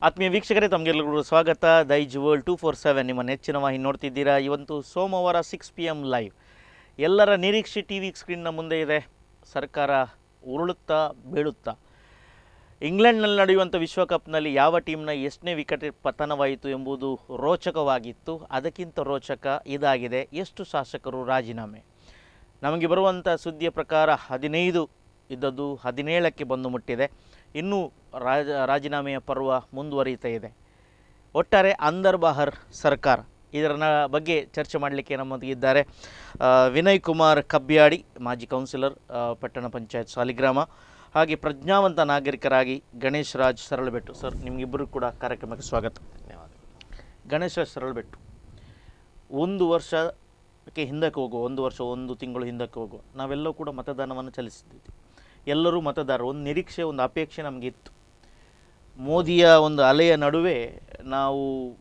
ಆತ್ಮೀಯ ವೀಕ್ಷಕರೇ ತಮಗೆಲ್ಲರಿಗೂ ಸ್ವಾಗತ Daiji world two four seven ನಿಮ್ಮ ನೆಚ್ಚಿನ ವಾಹಿನಿ ನೋಡ್ತಿದ್ದೀರಾ ಇವತ್ತು ಸೋಮವಾರ ಸಿಕ್ಸ್ ಪಿ ಎಮ್ ಲೈವ್ ಎಲ್ಲರ ನಿರೀಕ್ಷೆ ಟಿ ವಿ ಸ್ಕ್ರೀನ್ನ ಮುಂದೆ ಇದೆ ಸರ್ಕಾರ ಉರುಳುತ್ತಾ ಬೀಳುತ್ತಾ ಇಂಗ್ಲೆಂಡ್ನಲ್ಲಿ ನಡೆಯುವಂಥ ವಿಶ್ವಕಪ್ನಲ್ಲಿ ಯಾವ ಟೀಮ್ನ ಎಷ್ಟನೇ ವಿಕೆಟ್ ಪತನವಾಯಿತು ಎಂಬುದು ರೋಚಕವಾಗಿತ್ತು ಅದಕ್ಕಿಂತ ರೋಚಕ ಇದಾಗಿದೆ ಎಷ್ಟು ಶಾಸಕರು ರಾಜೀನಾಮೆ ನಮಗೆ ಬರುವಂಥ ಸುದ್ದಿಯ ಪ್ರಕಾರ ಹದಿನೈದು ಇದ್ದದ್ದು ಹದಿನೇಳಕ್ಕೆ ಬಂದು ಮುಟ್ಟಿದೆ ಇನ್ನೂ ರಾಜ ರಾಜೀನಾಮೆಯ ಪರ್ವ ಮುಂದುವರಿಯುತ್ತಾ ಇದೆ ಒಟ್ಟಾರೆ ಅಂದರ್ ಬಹರ್ ಸರ್ಕಾರ ಇದರ ನ- ಬಗ್ಗೆ ಚರ್ಚೆ ಮಾಡಲಿಕ್ಕೆ ನಮ್ಮೊಂದಿಗೆ ಇದ್ದಾರೆ ಆ, ವಿನಯ್ ಕುಮಾರ್ ಕಬ್ಯಾಡಿ ಮಾಜಿ ಕೌನ್ಸಿಲರ್ ಆ, ಪಟ್ಟಣ ಪಂಚಾಯತ್ ಸಾಲಿಗ್ರಾಮ ಹಾಗೆ ಪ್ರಜ್ಞಾವಂತ ನಾಗರಿಕರಾಗಿ ಗಣೇಶ್ ರಾಜ್ ಸರಳಬೆಟ್ಟು ಸರ್ ನಿಮಗಿಬ್ಬರು ಕೂಡ ಕಾರ್ಯಕ್ರಮಕ್ಕೆ ಸ್ವಾಗತ ಗಣೇಶ್ ರಾಜ್ ಸರಳಬೆಟ್ಟು ಒಂದು ವರ್ಷಕ್ಕೆ ಹಿಂದಕ್ಕೆ ಹೋಗುವ ಒಂದು ವರ್ಷ ಒಂದು ತಿಂಗಳು ಹಿಂದಕ್ಕೆ ಹೋಗುವ ನಾವೆಲ್ಲರೂ ಕೂಡ ಮತದಾನವನ್ನು ಚಲಿಸಿದ್ದೀವಿ ಎಲ್ಲರೂ ಮತದಾರರು ಒಂದು ನಿರೀಕ್ಷೆ ಒಂದು ಅಪೇಕ್ಷೆ ನಮಗಿತ್ತು ಮೋದಿಯ ಒಂದು ಅಲೆಯ ನಡುವೆ ನಾವು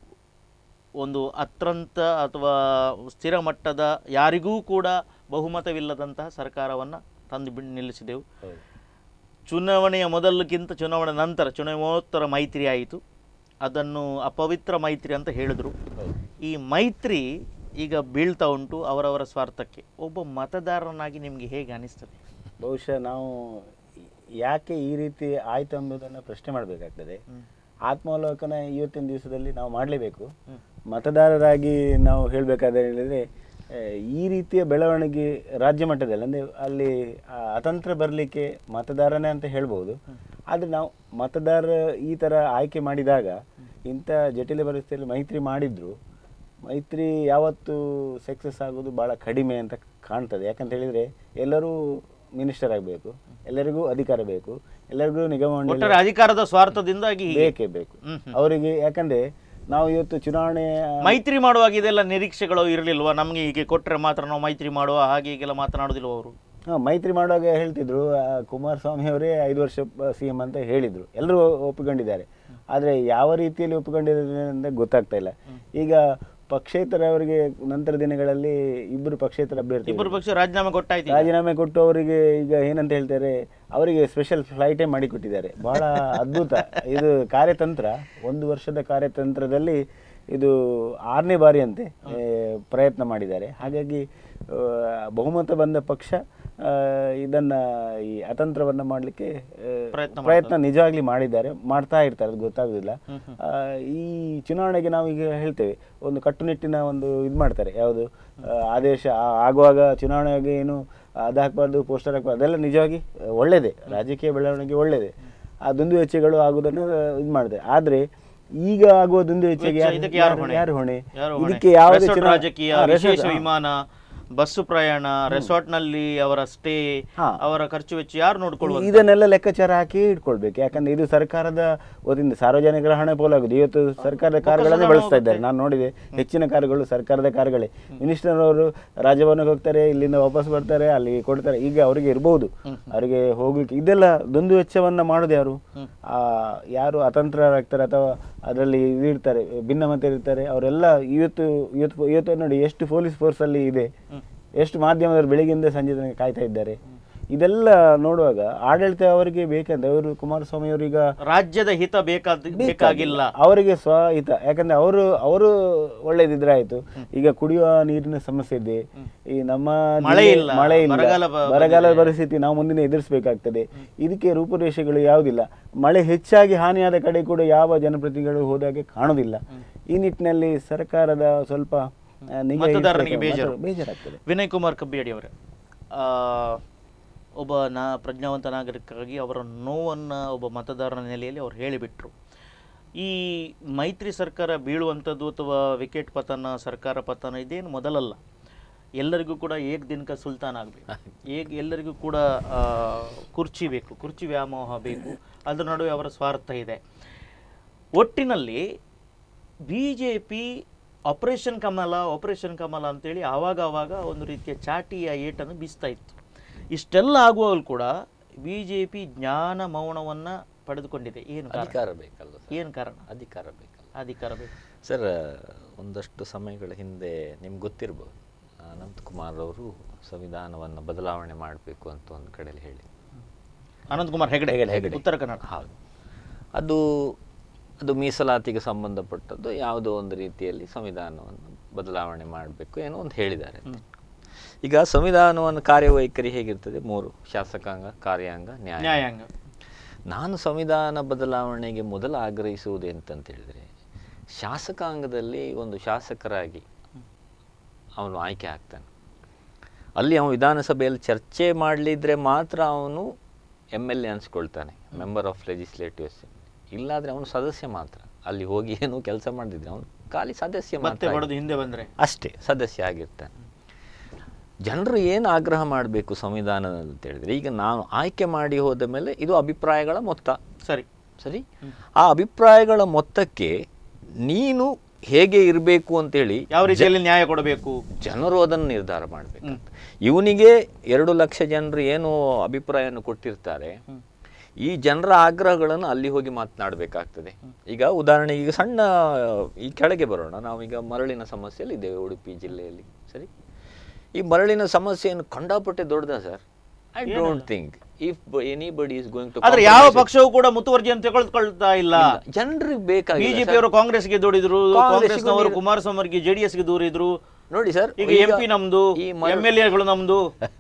ಒಂದು ಅತ್ರಂತ ಅಥವಾ ಸ್ಥಿರ ಮಟ್ಟದ ಯಾರಿಗೂ ಕೂಡ ಬಹುಮತವಿಲ್ಲದಂತಹ ಸರ್ಕಾರವನ್ನು ತಂದು ಬಿಡ್ ನಿಲ್ಲಿಸಿದೆವು ಚುನಾವಣೆಯ ಮೊದಲಕ್ಕಿಂತ ಚುನಾವಣೆ ನಂತರ ಚುನಾವಣೋತ್ತರ ಮೈತ್ರಿ ಆಯಿತು ಅದನ್ನು ಅಪವಿತ್ರ ಮೈತ್ರಿ ಅಂತ ಹೇಳಿದರು ಈ ಮೈತ್ರಿ ಈಗ ಬೀಳ್ತಾ ಉಂಟು ಅವರವರ ಸ್ವಾರ್ಥಕ್ಕೆ ಒಬ್ಬ ಮತದಾರನಾಗಿ ನಿಮಗೆ ಹೇಗೆ ಅನಿಸ್ತದೆ ಬಹುಶಃ ನಾವು ಯಾಕೆ ಈ ರೀತಿ ಆಯ್ತು ಎಂಬುದನ್ನು ಪ್ರಶ್ನೆ ಮಾಡಬೇಕಾಗ್ತದೆ ಆತ್ಮಾವಲೋಕನ ಇವತ್ತಿನ ದಿವಸದಲ್ಲಿ ನಾವು ಮಾಡಲೇಬೇಕು ಮತದಾರರಾಗಿ ನಾವು ಹೇಳಬೇಕಾದ್ರೆ ಹೇಳಿದರೆ ಆ, ಈ ರೀತಿಯ ಬೆಳವಣಿಗೆ ರಾಜ್ಯ ಮಟ್ಟದಲ್ಲಿ ಅಂದರೆ ಅಲ್ಲಿ ಆ, ಅತಂತ್ರ ಬರಲಿಕ್ಕೆ ಮತದಾರನೇ ಅಂತ ಹೇಳ್ಬೋದು ಆದರೆ ನಾವು ಮತದಾರ ಈ ಥರ ಆಯ್ಕೆ ಮಾಡಿದಾಗ ಇಂಥ ಜಟಿಲ ಪರಿಸ್ಥಿತಿಯಲ್ಲಿ ಮೈತ್ರಿ ಮಾಡಿದ್ರು ಮೈತ್ರಿ ಯಾವತ್ತು ಸಕ್ಸಸ್ ಆಗೋದು ಭಾಳ ಕಡಿಮೆ ಅಂತ ಕಾಣ್ತದೆ ಯಾಕಂತ ಹೇಳಿದರೆ ಎಲ್ಲರೂ ಮಿನಿಸ್ಟರ್ ಆಗಬೇಕು ಎಲ್ಲರಿಗೂ ಅಧಿಕಾರ ಬೇಕು ಎಲ್ಲರಿಗೂ ನಿಗಮ ಮಂಡಳಿ ಒಟ್ಟಾರೆ ಅಧಿಕಾರದ ಸ್ವಾರ್ಥದಿಂದಾಗಿ ಹೀಗೆ. ಬೇಕೇ ಬೇಕು ಹ್ಮ್, ಹ್ಮ್. ಅವರಿಗೆ ಯಾಕಂದ್ರೆ ನಾವು ಇವತ್ತು ಚುನಾವಣೆ ಮೈತ್ರಿ ಮಾಡುವಾಗ ಇದೆಲ್ಲ ನಿರೀಕ್ಷೆಗಳು ಇರಲಿಲ್ವಾ ನಮಗೆ ಹೀಗೆ ಕೊಟ್ಟರೆ ಮಾತ್ರ ನಾವು ಮೈತ್ರಿ ಮಾಡುವ ಹಾಗೆ ಹೀಗೆಲ್ಲ ಮಾತನಾಡೋದಿಲ್ವ ಅವರು ಹಾ, ಮೈತ್ರಿ ಮಾಡುವಾಗ ಹೇಳ್ತಿದ್ರು ಆ, ಕುಮಾರಸ್ವಾಮಿ ಅವರೇ ಐದು ವರ್ಷ ಸಿ ಎಂ ಅಂತ ಹೇಳಿದ್ರು ಎಲ್ಲರೂ ಒಪ್ಪಿಕೊಂಡಿದ್ದಾರೆ ಆದರೆ ಯಾವ ರೀತಿಯಲ್ಲಿ ಒಪ್ಪಿಕೊಂಡಿದ್ದಾರೆ ಅಂತ ಗೊತ್ತಾಗ್ತಾ ಇಲ್ಲ ಈಗ ಪಕ್ಷೇತರ ಅವರಿಗೆ ನಂತರ ದಿನಗಳಲ್ಲಿ ಇಬ್ಬರು ಪಕ್ಷೇತರ ಅಭ್ಯರ್ಥಿ ಇಬ್ಬರು ಪಕ್ಷ ರಾಜೀನಾಮೆ ಕೊಟ್ಟಾಯ್ತು ಈಗ. ರಾಜೀನಾಮೆ ಕೊಟ್ಟು ಅವರಿಗೆ ಈಗ ಏನಂತ ಹೇಳ್ತಾರೆ ಅವರಿಗೆ ಸ್ಪೆಷಲ್ ಫ್ಲೈಟೇ ಮಾಡಿಕೊಟ್ಟಿದ್ದಾರೆ ಬಹಳ ಅದ್ಭುತ ಇದು ಕಾರ್ಯತಂತ್ರ ಒಂದು ವರ್ಷದ ಕಾರ್ಯತಂತ್ರದಲ್ಲಿ ಇದು ಆರನೇ ಬಾರಿ ಅಂತೆ ಏ, ಪ್ರಯತ್ನ ಮಾಡಿದ್ದಾರೆ ಹಾಗಾಗಿ ಆ, ಬಹುಮತ ಬಂದ ಪಕ್ಷ ಆ, ಇದನ್ನ ಈ ಅತಂತ್ರವನ್ನ ಮಾಡಲಿಕ್ಕೆ ಪ್ರಯತ್ನ ಪ್ರಯತ್ನ ನಿಜವಾಗ್ಲಿ ಮಾಡಿದ್ದಾರೆ ಮಾಡ್ತಾ ಇರ್ತಾರೆ ಅದು ಗೊತ್ತಾಗೋದಿಲ್ಲ ಆ, ಈ ಚುನಾವಣೆಗೆ ನಾವು ಈಗ ಹೇಳ್ತೇವೆ ಒಂದು ಕಟ್ಟುನಿಟ್ಟಿನ ಒಂದು ಇದು ಮಾಡ್ತಾರೆ ಯಾವುದು ಆ, ಆದೇಶ ಆ- ಆಗುವಾಗ ಚುನಾವಣೆಗೆ ಏನು ಅದು ಹಾಕ್ಬಾರ್ದು ಪೋಸ್ಟರ್ ಹಾಕ್ಬಾರ್ದು ಅದೆಲ್ಲ ನಿಜವಾಗಿ ಆ, ಒಳ್ಳೆಯದೇ ರಾಜಕೀಯ ಬೆಳವಣಿಗೆ ಒಳ್ಳೆಯದೇ ಆ ದುಂದು ವೆಚ್ಚಗಳು ಆಗುವುದನ್ನು ಇದು ಮಾಡಿದೆ ಆದರೆ ಈಗ ಆಗುವ ದುಂದು ವೆಚ್ಚಗೆ ವೆಚ್ಚ ಯಾರು- ಇದಕ್ಕೆ ಯಾರು ಯಾರು- ಹೊಣೆ? ಯಾರು ಹೊಣೆ ಯಾರು ಹೊಣೆ? ಇದಕ್ಕೆ ಯಾವುದೇ ರೆಸಾರ್ಟ್ ಚುನಾವ- ರಾಜಕೀಯ ಹಾ, ರೆಸಾರ್ಟ್, ವಿಶೇಷ ಹಾ. ವಿಮಾನ ಬಸ್ಸು ಪ್ರಯಾಣ ರೆಸಾರ್ಟ್ ನಲ್ಲಿ ಅವರ ಸ್ಟೇ ಹಾ. ಅವರ ಖರ್ಚು ವೆಚ್ಚ ಯಾರು ನೋಡ್ಕೊಳ್ಳುವ ಇದನ್ನೆಲ್ಲ ಲೆಕ್ಕಾಚಾರ ಹಾಕಿ ಇಟ್ಕೊಳ್ಬೇಕು ಯಾಕಂದ್ರೆ ಇದು ಸರ್ಕಾರದ ವತಿಯಿಂದ ಸಾರ್ವಜನಿಕರ ಹಣ ಪೋಲಾಗುದು ಇವತ್ತು ಸರ್ಕಾರದ ಕಾರುಗಳನ್ನೇ ಬಳಸ್ತಾ ಇದ್ದಾರೆ ನಾನು ನೋಡಿದೆ ಹೆಚ್ಚಿನ ಕಾರುಗಳು ಸರ್ಕಾರದ ಕಾರುಗಳೇ ಮಿನಿಸ್ಟರ್ ಅವರು ರಾಜಭವನಕ್ಕೆ ಹೋಗ್ತಾರೆ ಇಲ್ಲಿಂದ ವಾಪಸ್ ಬರ್ತಾರೆ ಅಲ್ಲಿ ಕೊಡ್ತಾರೆ ಈಗ ಅವರಿಗೆ ಇರಬಹುದು ಅವರಿಗೆ ಹೋಗ್ಲಿಕ್ಕೆ ಇದೆಲ್ಲ ದುಂದು ವೆಚ್ಚವನ್ನ ಮಾಡೋದು ಯಾರು ಆ ಯಾರು ಅತಂತ್ರರಾಗ್ತಾರೆ ಅಥವಾ ಅದರಲ್ಲಿ ಇದು ಇರ್ತಾರೆ ಭಿನ್ನಮತ ಇರ್ತಾರೆ ಅವರೆಲ್ಲ ಇವತ್ತು ಇವತ್ತು ಇವತ್ತು ನೋಡಿ ಎಷ್ಟು ಪೊಲೀಸ್ ಫೋರ್ಸ್ ಅಲ್ಲಿ ಇದೆ ಎಷ್ಟು ಮಾಧ್ಯಮದವರು ಬೆಳಿಗ್ಗೆಯಿಂದ ಸಂಜೆ ತನಕ ಕಾಯ್ತಾ ಇದ್ದಾರೆ ಇದೆಲ್ಲ ನೋಡುವಾಗ ಆಡಳಿತ ಅವರಿಗೆ ಬೇಕಂತ ಅವರು ಕುಮಾರಸ್ವಾಮಿ ಅವರೀಗ ರಾಜ್ಯದ ಹಿತ ಬೇಕಾದ ಬೇಕಾಗಿಲ್ಲ ಅವರಿಗೆ ಸ್ವಹಿತ ಯಾಕಂದ್ರೆ ಅವರು ಅವರು ಒಳ್ಳೇದಿದ್ರೆ ಆಯ್ತು ಈಗ ಕುಡಿಯುವ ನೀರಿನ ಸಮಸ್ಯೆ ಇದೆ ಈ ನಮ್ಮ ಮಳೆ ಜಿಲ್ಲೆ- ಇಲ್ಲ, ಮಳೆ ಇಲ್ಲ ಬರಗಾಲ ಬ- ಬರಗಾಲ ಪರಿಸ್ಥಿತಿ ನಾವು ಮುಂದಿನ ಎದುರಿಸಬೇಕಾಗ್ತದೆ ಇದಕ್ಕೆ ರೂಪುರೇಷೆಗಳು ಯಾವುದಿಲ್ಲ ಮಳೆ ಹೆಚ್ಚಾಗಿ ಹಾನಿಯಾದ ಕಡೆ ಕೂಡ ಯಾವ ಜನಪ್ರತಿನಿಧಿಗಳು ಹೋದಾಗೆ ಕಾಣುವುದಿಲ್ಲ ಈ ನಿಟ್ಟಿನಲ್ಲಿ ಸರ್ಕಾರದ ಸ್ವಲ್ಪ ಆ, ನಿಗಾ ಮತದಾರನಿಗೆ ಇರಿಸಬೇಕು. ಬೇಜಾರು. ಮತ- ಬೇಜಾರಾಗ್ತದೆ ವಿನಯ್ ಕುಮಾರ್ ಕಬ್ಬಿಯಡಿ ಅವರೇ ಆ, ಒಬ್ಬ ನಾ ಪ್ರಜ್ಞಾವಂತ ನಾಗರಿಕರಾಗಿ ಅವರ ನೋವನ್ನು ಒಬ್ಬ ಮತದಾರನ ನೆಲೆಯಲ್ಲಿ ಅವ್ರು ಹೇಳಿಬಿಟ್ರು ಈ ಮೈತ್ರಿ ಸರ್ಕಾರ ಬೀಳುವಂಥದ್ದು ಅಥವಾ ವಿಕೆಟ್ ಪತನ ಸರ್ಕಾರ ಪತನ ಇದೇನು ಮೊದಲಲ್ಲ ಎಲ್ಲರಿಗೂ ಕೂಡ ಏಕ್ ದಿನಕ ಸುಲ್ತಾನ್ ಆಗಬೇಕು ಏಕ್ ಎಲ್ಲರಿಗೂ ಕೂಡ ಆ, ಕುರ್ಚಿ ಬೇಕು ಕುರ್ಚಿ ವ್ಯಾಮೋಹ ಬೇಕು ಅದರ ನಡುವೆ ಅವರ ಸ್ವಾರ್ಥ ಇದೆ ಒಟ್ಟಿನಲ್ಲಿ B J P operation Kamala operation Kamala ಅಂತೇಳಿ ಆವಾಗ ಆವಾಗ ಒಂದು ರೀತಿಯ ಚಾಟಿಯ ಏಟನ್ನು ಬೀಸ್ತಾ ಇತ್ತು ಇಷ್ಟೆಲ್ಲ ಆಗುವಾಗಲೂ ಕೂಡ ಬಿ ಜೆ ಪಿ ಜ್ಞಾನ ಮೌನವನ್ನು ಪಡೆದುಕೊಂಡಿದೆ ಏನು ಕಾರಣ ಅಧಿಕಾರ ಬೇಕಲ್ಲ ಸರ್ ಏನು ಕಾರಣ ಅಧಿಕಾರ ಬೇಕಲ್ಲ ಅಧಿಕಾರ ಬೇಕು ಸರ್ ಒಂದಷ್ಟು ಸಮಯಗಳ ಹಿಂದೆ ನಿಮ್ಗೆ ಗೊತ್ತಿರ್ಬೋದು ಅನಂತಕುಮಾರ್ ಅವರು ಸಂವಿಧಾನವನ್ನು ಬದಲಾವಣೆ ಮಾಡಬೇಕು ಅಂತ ಒಂದು ಕಡೆಯಲ್ಲಿ ಹೇಳಿ ಅನಂತಕುಮಾರ್ ಹೆಗಡೆ ಹೆಗಡೆ, ಹೆಗಡೆ. ಉತ್ತರ ಕನ್ನಡ ಹೌದು ಅದು ಅದು ಮೀಸಲಾತಿಗೆ ಸಂಬಂಧಪಟ್ಟದ್ದು ಯಾವುದೋ ಒಂದು ರೀತಿಯಲ್ಲಿ ಸಂವಿಧಾನವನ್ನು ಬದಲಾವಣೆ ಮಾಡಬೇಕು ಏನೋ ಒಂದು ಹೇಳಿದ್ದಾರೆ ಈಗ ಸಂವಿಧಾನವನ್ನು ಕಾರ್ಯವೈಖರಿ ಹೇಗಿರ್ತದೆ ಮೂರು ಶಾಸಕಾಂಗ ಕಾರ್ಯಾಂಗ ನ್ಯಾಯ ನ್ಯಾಯಾಂಗ ನಾನು ಸಂವಿಧಾನ ಬದಲಾವಣೆಗೆ ಮೊದಲು ಆಗ್ರಹಿಸುವುದು ಎಂತಂತ ಹೇಳಿದರೆ ಶಾಸಕಾಂಗದಲ್ಲಿ ಒಂದು ಶಾಸಕರಾಗಿ ಅವನು ಆಯ್ಕೆ ಆಗ್ತಾನೆ ಅಲ್ಲಿ ಅವನು ವಿಧಾನಸಭೆಯಲ್ಲಿ ಚರ್ಚೆ ಮಾಡಲಿದ್ರೆ ಮಾತ್ರ ಅವನು ಎಮ್ ಎಲ್ ಎ ಅನ್ಸ್ಕೊಳ್ತಾನೆ ಮೆಂಬರ್ ಆಫ್ ಲೆಜಿಸ್ಲೇಟಿವ್ ಇಲ್ಲಾದರೆ ಅವನು ಸದಸ್ಯ ಮಾತ್ರ ಅಲ್ಲಿ ಹೋಗಿ ಏನು ಕೆಲಸ ಮಾಡದಿದ್ರೆ ಅವನು ಖಾಲಿ ಸದಸ್ಯ ಮತ್ತೆ ಮಾತ್ರ ಹೊಡೆದು ಹಿಂದೆ ಬಂದ್ರೆ ಅಷ್ಟೇ ಸದಸ್ಯ ಆಗಿರ್ತಾನೆ ಜನರು ಏನು ಆಗ್ರಹ ಮಾಡಬೇಕು ಸಂವಿಧಾನ ಅಂತ ಹೇಳಿದ್ರೆ ಈಗ ನಾನು ಆಯ್ಕೆ ಮಾಡಿ ಹೋದ ಮೇಲೆ ಇದು ಅಭಿಪ್ರಾಯಗಳ ಮೊತ್ತ ಸರಿ ಸರಿ ಆ ಅಭಿಪ್ರಾಯಗಳ ಮೊತ್ತಕ್ಕೆ ನೀನು ಹೇಗೆ ಇರಬೇಕು ಅಂತೇಳಿ ಯಾವ ರೀತಿಯಲ್ಲಿ ನ್ಯಾಯ ಕೊಡಬೇಕು ಜನರು ಅದನ್ನು ನಿರ್ಧಾರ ಮಾಡಬೇಕು ಇವನಿಗೆ ಎರಡು ಲಕ್ಷ ಜನರು ಏನು ಅಭಿಪ್ರಾಯವನ್ನು ಕೊಟ್ಟಿರ್ತಾರೆ ಈ ಜನರ ಆಗ್ರಹಗಳನ್ನು ಅಲ್ಲಿ ಹೋಗಿ ಮಾತನಾಡಬೇಕಾಗ್ತದೆ ಈಗ ಉದಾಹರಣೆಗೆ ಈಗ ಸಣ್ಣ ಈ ಕೆಳಗೆ ಬರೋಣ ನಾವೀಗ ಮರಳಿನ ಸಮಸ್ಯೆಯಲ್ಲಿ ಇದ್ದೇವೆ ಉಡುಪಿ ಜಿಲ್ಲೆಯಲ್ಲಿ ಸರಿ ಈ ಮರಳಿನ ಸಮಸ್ಯೆಯನ್ನು ಕಂಡಾಪಟ್ಟೆ ದೊಡ್ಡದ sir I don't think if anybody is going to ಆದ್ರೆ ಯಾವ ಪಕ್ಷವೂ ಕೂಡ ಮುತುವರ್ಜಿಯನ್ನು ತೆಗೆದುಕೊಳ್ತಾ ಇಲ್ಲ ಜನರಿಗೆ ಬೇಕಾಗಿಲ್ಲ ಬಿಜೆಪಿ ಅವರು ಕಾಂಗ್ರೆಸ್ಗೆ ದೂಡಿದ್ರು ಕಾಂಗ್ರೆಸ್ಸಿಗೂ ಕಾಂಗ್ರೆಸ್ನವರು ನೀರು- ಕುಮಾರಸ್ವಾಮಿ ಅವರಿಗೆ ಜೆಡಿಎಸ್ಗೆ ದೂರಿದ್ರು ನೋಡಿ ಸರ್ ಈಗ ಎಂ ಪಿ ನಮ್ದು ಈ ಮರ- ಎಂ ಎಲ್ ಎಗಳು ನಮ್ದು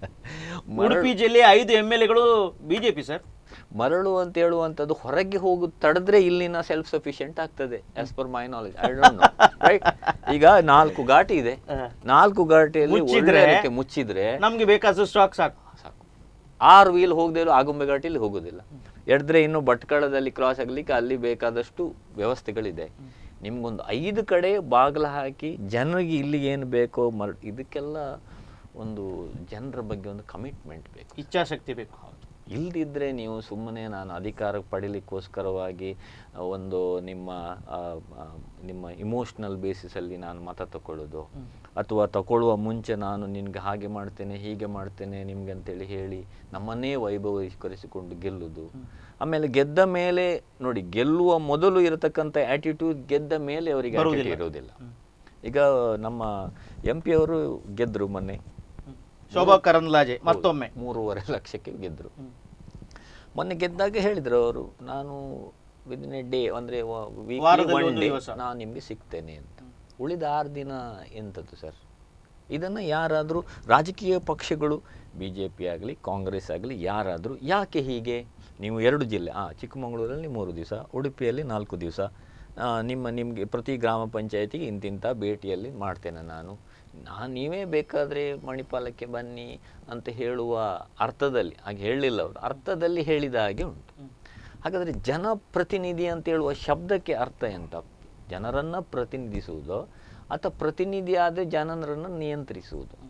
ಮರಳು- ಉಡುಪಿ ಜಿಲ್ಲೆಯ ಐದು ಎಂ ಎಲ್ ಎಗಳು ಬಿಜೆಪಿ ಸರ್ ಮರಳು ಅಂತ ಹೇಳುವಂಥದ್ದು ಹೊರಗೆ ಹೋಗಿ ತಡೆದ್ರೆ ಇಲ್ಲಿನ ಸೆಲ್ಫ್ ಸಫಿಶಿಯಂಟ್ ಆಗ್ತದೆ as per my knowledge I don't know right ಈಗ ನಾಲ್ಕು ಘಾಟಿ ಇದೆ ನಾಲ್ಕು ಘಾಟಿಯಲ್ಲಿ ಮುಚ್ಚಿದ್ರೆ- ಒಳ್ಳೆ ರೀತಿ ಮುಚ್ಚಿದ್ರೆ ನಮ್ಗೆ ಬೇಕಾದಷ್ಟು ಸ್ಟಾಕ್ ಸಾಕು ಸಾಕು ಆರು ವೀಲ್ ಹೋಗದೆ ಇರೋ ಆಗುಂಬೆ ಘಾಟಿಲಿ ಹೋಗೋದಿಲ್ಲ ಎಡ್ದ್ರೆ ಇನ್ನು ಭಟ್ಕಳದಲ್ಲಿ ಕ್ರಾಸ್ ಆಗ್ಲಿಕ್ಕೆ ಅಲ್ಲಿ ಬೇಕಾದಷ್ಟು ವ್ಯವಸ್ಥೆಗಳಿದೆ ನಿಮ್ಗೊಂದು ಐದು ಕಡೆ ಬಾಗಿಲು ಹಾಕಿ ಜನರಿಗೆ ಇಲ್ಲಿಗೆ ಏನು ಬೇಕೋ ಮರ್ ಇದಕ್ಕೆಲ್ಲ ಒಂದು ಜನರ ಬಗ್ಗೆ ಒಂದು ಕಮಿಟ್ಮೆಂಟ್ ಬೇಕು ಇಚ್ಛಾಶಕ್ತಿ ಬೇಕು ಇಲ್ದಿದ್ರೆ ನೀವು ಸುಮ್ಮನೆ ನಾನು ಅಧಿಕಾರ ಪಡಿಲಿಕ್ಕೋಸ್ಕರವಾಗಿ ಆ, ಒಂದು ನಿಮ್ಮ ಆ, ಆ, ನಿಮ್ಮ ಇಮೋಷ್ನಲ್ ಬೇಸಿಸಲ್ಲಿ ನಾನು ಮತ ತಗೊಳ್ಳೋದು ಅಥವಾ ತಗೊಳ್ಳುವ ಮುಂಚೆ ನಾನು ನಿನಗೆ ಹಾಗೆ ಮಾಡ್ತೇನೆ ಹೀಗೆ ಮಾಡ್ತೇನೆ ನಿಮ್ಗೆ ಅಂತೇಳಿ ಹೇಳಿ ನಮ್ಮನ್ನೇ ವೈಭವೀಕರಿಸಿಕೊಂಡು ಗೆಲ್ಲುದು ಆಮೇಲೆ ಗೆದ್ದ ಮೇಲೆ ನೋಡಿ ಗೆಲ್ಲುವ ಮೊದಲು ಇರತಕ್ಕಂಥ ಆಟಿಟ್ಯೂಡ್ ಗೆದ್ದ ಮೇಲೆ ಅವರಿಗೆ attitude ಇರೋದಿಲ್ಲ ಈಗ ನಮ್ಮ ಎಂ ಪಿ ಅವರು ಗೆದ್ರು ಮೊನ್ನೆ ಶೋಭಾ ಕರಂದ್ಲಾಜೆ ಮತ್ತೊಮ್ಮೆ ಮೂರುವರೆ ಲಕ್ಷಕ್ಕೆ ಗೆದ್ರು ಮೊನ್ನೆ ಗೆದ್ದಾಗ ಹೇಳಿದ್ರು ಅವರು ನಾನು ವಿದಿನ್ ಎ ಡೇ ಅಂದ್ರೆ ವಾರದಲ್ಲಿ ಒನ್ ಒಂದು ಡೇ ದಿವಸ. ನಾನು ನಿಮಗೆ ಸಿಗ್ತೇನೆ ಅಂತ ಉಳಿದ ಆರು ದಿನ ಎಂಥದ್ದು ಸರ್ ಇದನ್ನು ಯಾರಾದರೂ ರಾಜಕೀಯ ಪಕ್ಷಗಳು ಬಿ ಜೆ ಪಿ ಆಗಲಿ ಕಾಂಗ್ರೆಸ್ ಆಗಲಿ ಯಾರಾದರೂ ಯಾಕೆ ಹೀಗೆ ನೀವು ಎರಡು ಜಿಲ್ಲೆ ಹಾಂ ಚಿಕ್ಕಮಗಳೂರಲ್ಲಿ ಮೂರು ದಿವಸ ಉಡುಪಿಯಲ್ಲಿ ನಾಲ್ಕು ದಿವಸ ನಿಮ್ಮ ನಿಮಗೆ ಪ್ರತಿ ಗ್ರಾಮ ಪಂಚಾಯತಿಗೆ ಇಂತಿಂಥ ಭೇಟಿಯಲ್ಲಿ ಮಾಡ್ತೇನೆ ನಾನು ನಾನು ನೀವೇ ಬೇಕಾದರೆ ಮಣಿಪಾಲಕ್ಕೆ ಬನ್ನಿ ಅಂತ ಹೇಳುವ ಅರ್ಥದಲ್ಲಿ ಹಾಗೆ ಹೇಳಲಿಲ್ಲ ಅವರು ಅರ್ಥದಲ್ಲಿ ಹೇಳಿದ ಹಾಗೆ ಉಂಟು ಹಾಗಾದರೆ ಜನಪ್ರತಿನಿಧಿ ಅಂತ ಹೇಳುವ ಶಬ್ದಕ್ಕೆ ಅರ್ಥ ಎಂತ ಜನರನ್ನು ಪ್ರತಿನಿಧಿಸುವುದು ಅಥವಾ ಪ್ರತಿನಿಧಿ ಆದರೆ ಜನರನ್ನು ನಿಯಂತ್ರಿಸುವುದು ಅಂತ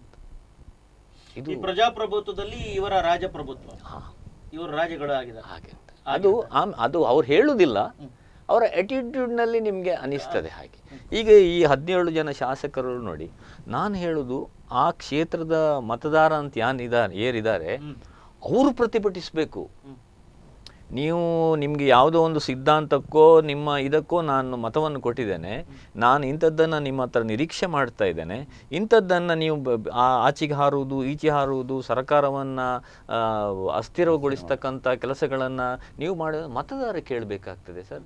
ಇದು ಈ ಪ್ರಜಾಪ್ರಭುತ್ವದಲ್ಲಿ ಇವರ ರಾಜಪ್ರಭುತ್ವ ಹಾ ಇವರು ರಾಜ್ಯಗಳು ಆಗಿದೆ ಹಾಗೆ ಅಂತ ಅದು ಆಮ್ ಅದು ಅವ್ರು ಹೇಳುವುದಿಲ್ಲ ಅವರ ನಲ್ಲಿ ನಿಮಗೆ ಅನಿಸ್ತದೆ ಹಾಗೆ ಈಗ ಈ ಹದಿನೇಳು ಜನ ಶಾಸಕರು ನೋಡಿ ನಾನು ಹೇಳುದು ಆ ಕ್ಷೇತ್ರದ ಮತದಾರ ಅಂತ ಯಾನಿದ್ದಾರೆ ಏರಿದ್ದಾರೆ ಅವರು ಪ್ರತಿಭಟಿಸಬೇಕು ನೀವು ನಿಮಗೆ ಯಾವುದೋ ಒಂದು ಸಿದ್ಧಾಂತಕ್ಕೋ ನಿಮ್ಮ ಇದಕ್ಕೋ ನಾನು ಮತವನ್ನು ಕೊಟ್ಟಿದ್ದೇನೆ ನಾನು ಇಂಥದ್ದನ್ನು ನಿಮ್ಮ ಹತ್ರ ನಿರೀಕ್ಷೆ ಮಾಡ್ತಾ ಇದ್ದೇನೆ ಇಂಥದ್ದನ್ನು ನೀವು ಬ- ಬ- ಆ- ಆಚೆಗೆ ಹಾರುವುದು ಈಚೆ ಹಾರುವುದು ಸರ್ಕಾರವನ್ನು ಅಸ್ಥಿರಗೊಳಿಸ್ತಕ್ಕಂಥ ಕೆಲಸಗಳನ್ನು ನೀವು ಮಾಡಿದ ಮತದಾರ ಕೇಳಬೇಕಾಗ್ತದೆ ಸರ್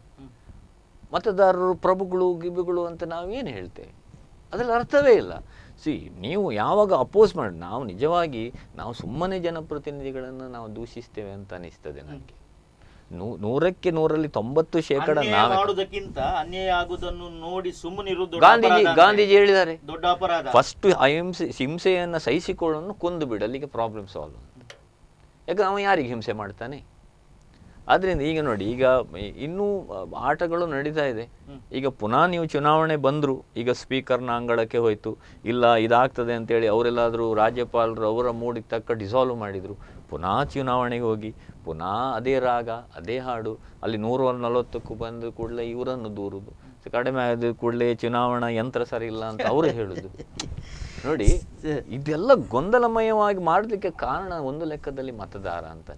ಮತದಾರರು ಪ್ರಭುಗಳು ಗಿಬುಗಳು ಅಂತ ನಾವೇನು ಹೇಳ್ತೇವೆ ಅದರಲ್ಲಿ ಅರ್ಥವೇ ಇಲ್ಲ ಸಿ ನೀವು ಯಾವಾಗ ಅಪೋಸ್ ಮಾಡಿ ನಾವು ನಿಜವಾಗಿ ನಾವು ಸುಮ್ಮನೆ ಜನಪ್ರತಿನಿಧಿಗಳನ್ನು ನಾವು ದೂಷಿಸ್ತೇವೆ ಅಂತ ಅನಿಸ್ತದೆ ನನಗೆ ನೂ ನೂರಕ್ಕೆ ನೂರಲ್ಲಿ ತೊಂಬತ್ತು ಶೇಕಡ ಅನ್ಯಾಯ ನಾವೇ ಮಾಡುವುದಕ್ಕಿಂತ ಅನ್ಯಾಯ ಆಗುವುದನ್ನು ನೋಡಿ ಸುಮ್ಮನಿರುವುದು ದೊಡ್ಡ ಗಾಂಧೀಜಿ ಅಪರಾಧ ಅಂದ್ರೆ. ಗಾಂಧೀಜಿ ಹೇಳಿದ್ದಾರೆ ದೊಡ್ಡ ಅಪರಾಧ ಫಸ್ಟ್ ಅಹಿಂಸೆ ಹಿಂಸೆಯನ್ನು ಸಹಿಸಿಕೊಳ್ಳೋನು ಕೊಂದು ಬಿಡು ಅಲ್ಲಿಗೆ ಪ್ರಾಬ್ಲಮ್ ಸಾಲ್ವ್ ಅಂತ ಯಾಕೆ ಅವ ಯಾರಿಗೆ ಹಿಂಸೆ ಮಾಡ್ತಾನೆ ಆದ್ರಿಂದ ಈಗ ನೋಡಿ ಈಗ ಇ- ಇನ್ನೂ ಆ, ಆಟಗಳು ನಡೀತಾ ಇದೆ ಈಗ ಪುನಃ ನೀವು ಚುನಾವಣೆ ಬಂದ್ರು ಈಗ ಸ್ಪೀಕರ್ನ ಅಂಗಳಕ್ಕೆ ಹೋಯ್ತು ಇಲ್ಲ ಇದಾಗ್ತದೆ ಅಂತೇಳಿ ಅವರೆಲ್ಲಾದರೂ ರಾಜ್ಯಪಾಲರು ಅವರ ಮೂಡಿಗೆ ತಕ್ಕ ಡಿಸಾಲ್ವ್ ಮಾಡಿದ್ರು ಪುನಃ ಚುನಾವಣೆಗೆ ಹೋಗಿ ಪುನಃ ಅದೇ ರಾಗ ಅದೇ ಹಾಡು ಅಲ್ಲಿ ನೂರ ನಲವತ್ತಕ್ಕೂ ಬಂದ ಕೂಡಲೇ ಇವರನ್ನು ದೂರುದು ಕಡಿಮೆ ಆದ ಕೂಡಲೇ ಚುನಾವಣಾ ಯಂತ್ರ ಸರಿ ಇಲ್ಲ ಅಂತ ಅವರು ಹೇಳುದು ನೋಡಿ ಇದೆಲ್ಲ ಗೊಂದಲಮಯವಾಗಿ ಮಾಡಲಿಕ್ಕೆ ಕಾರಣ ಒಂದು ಲೆಕ್ಕದಲ್ಲಿ ಮತದಾರ ಅಂತ ಅನಿಸ್ತದೆ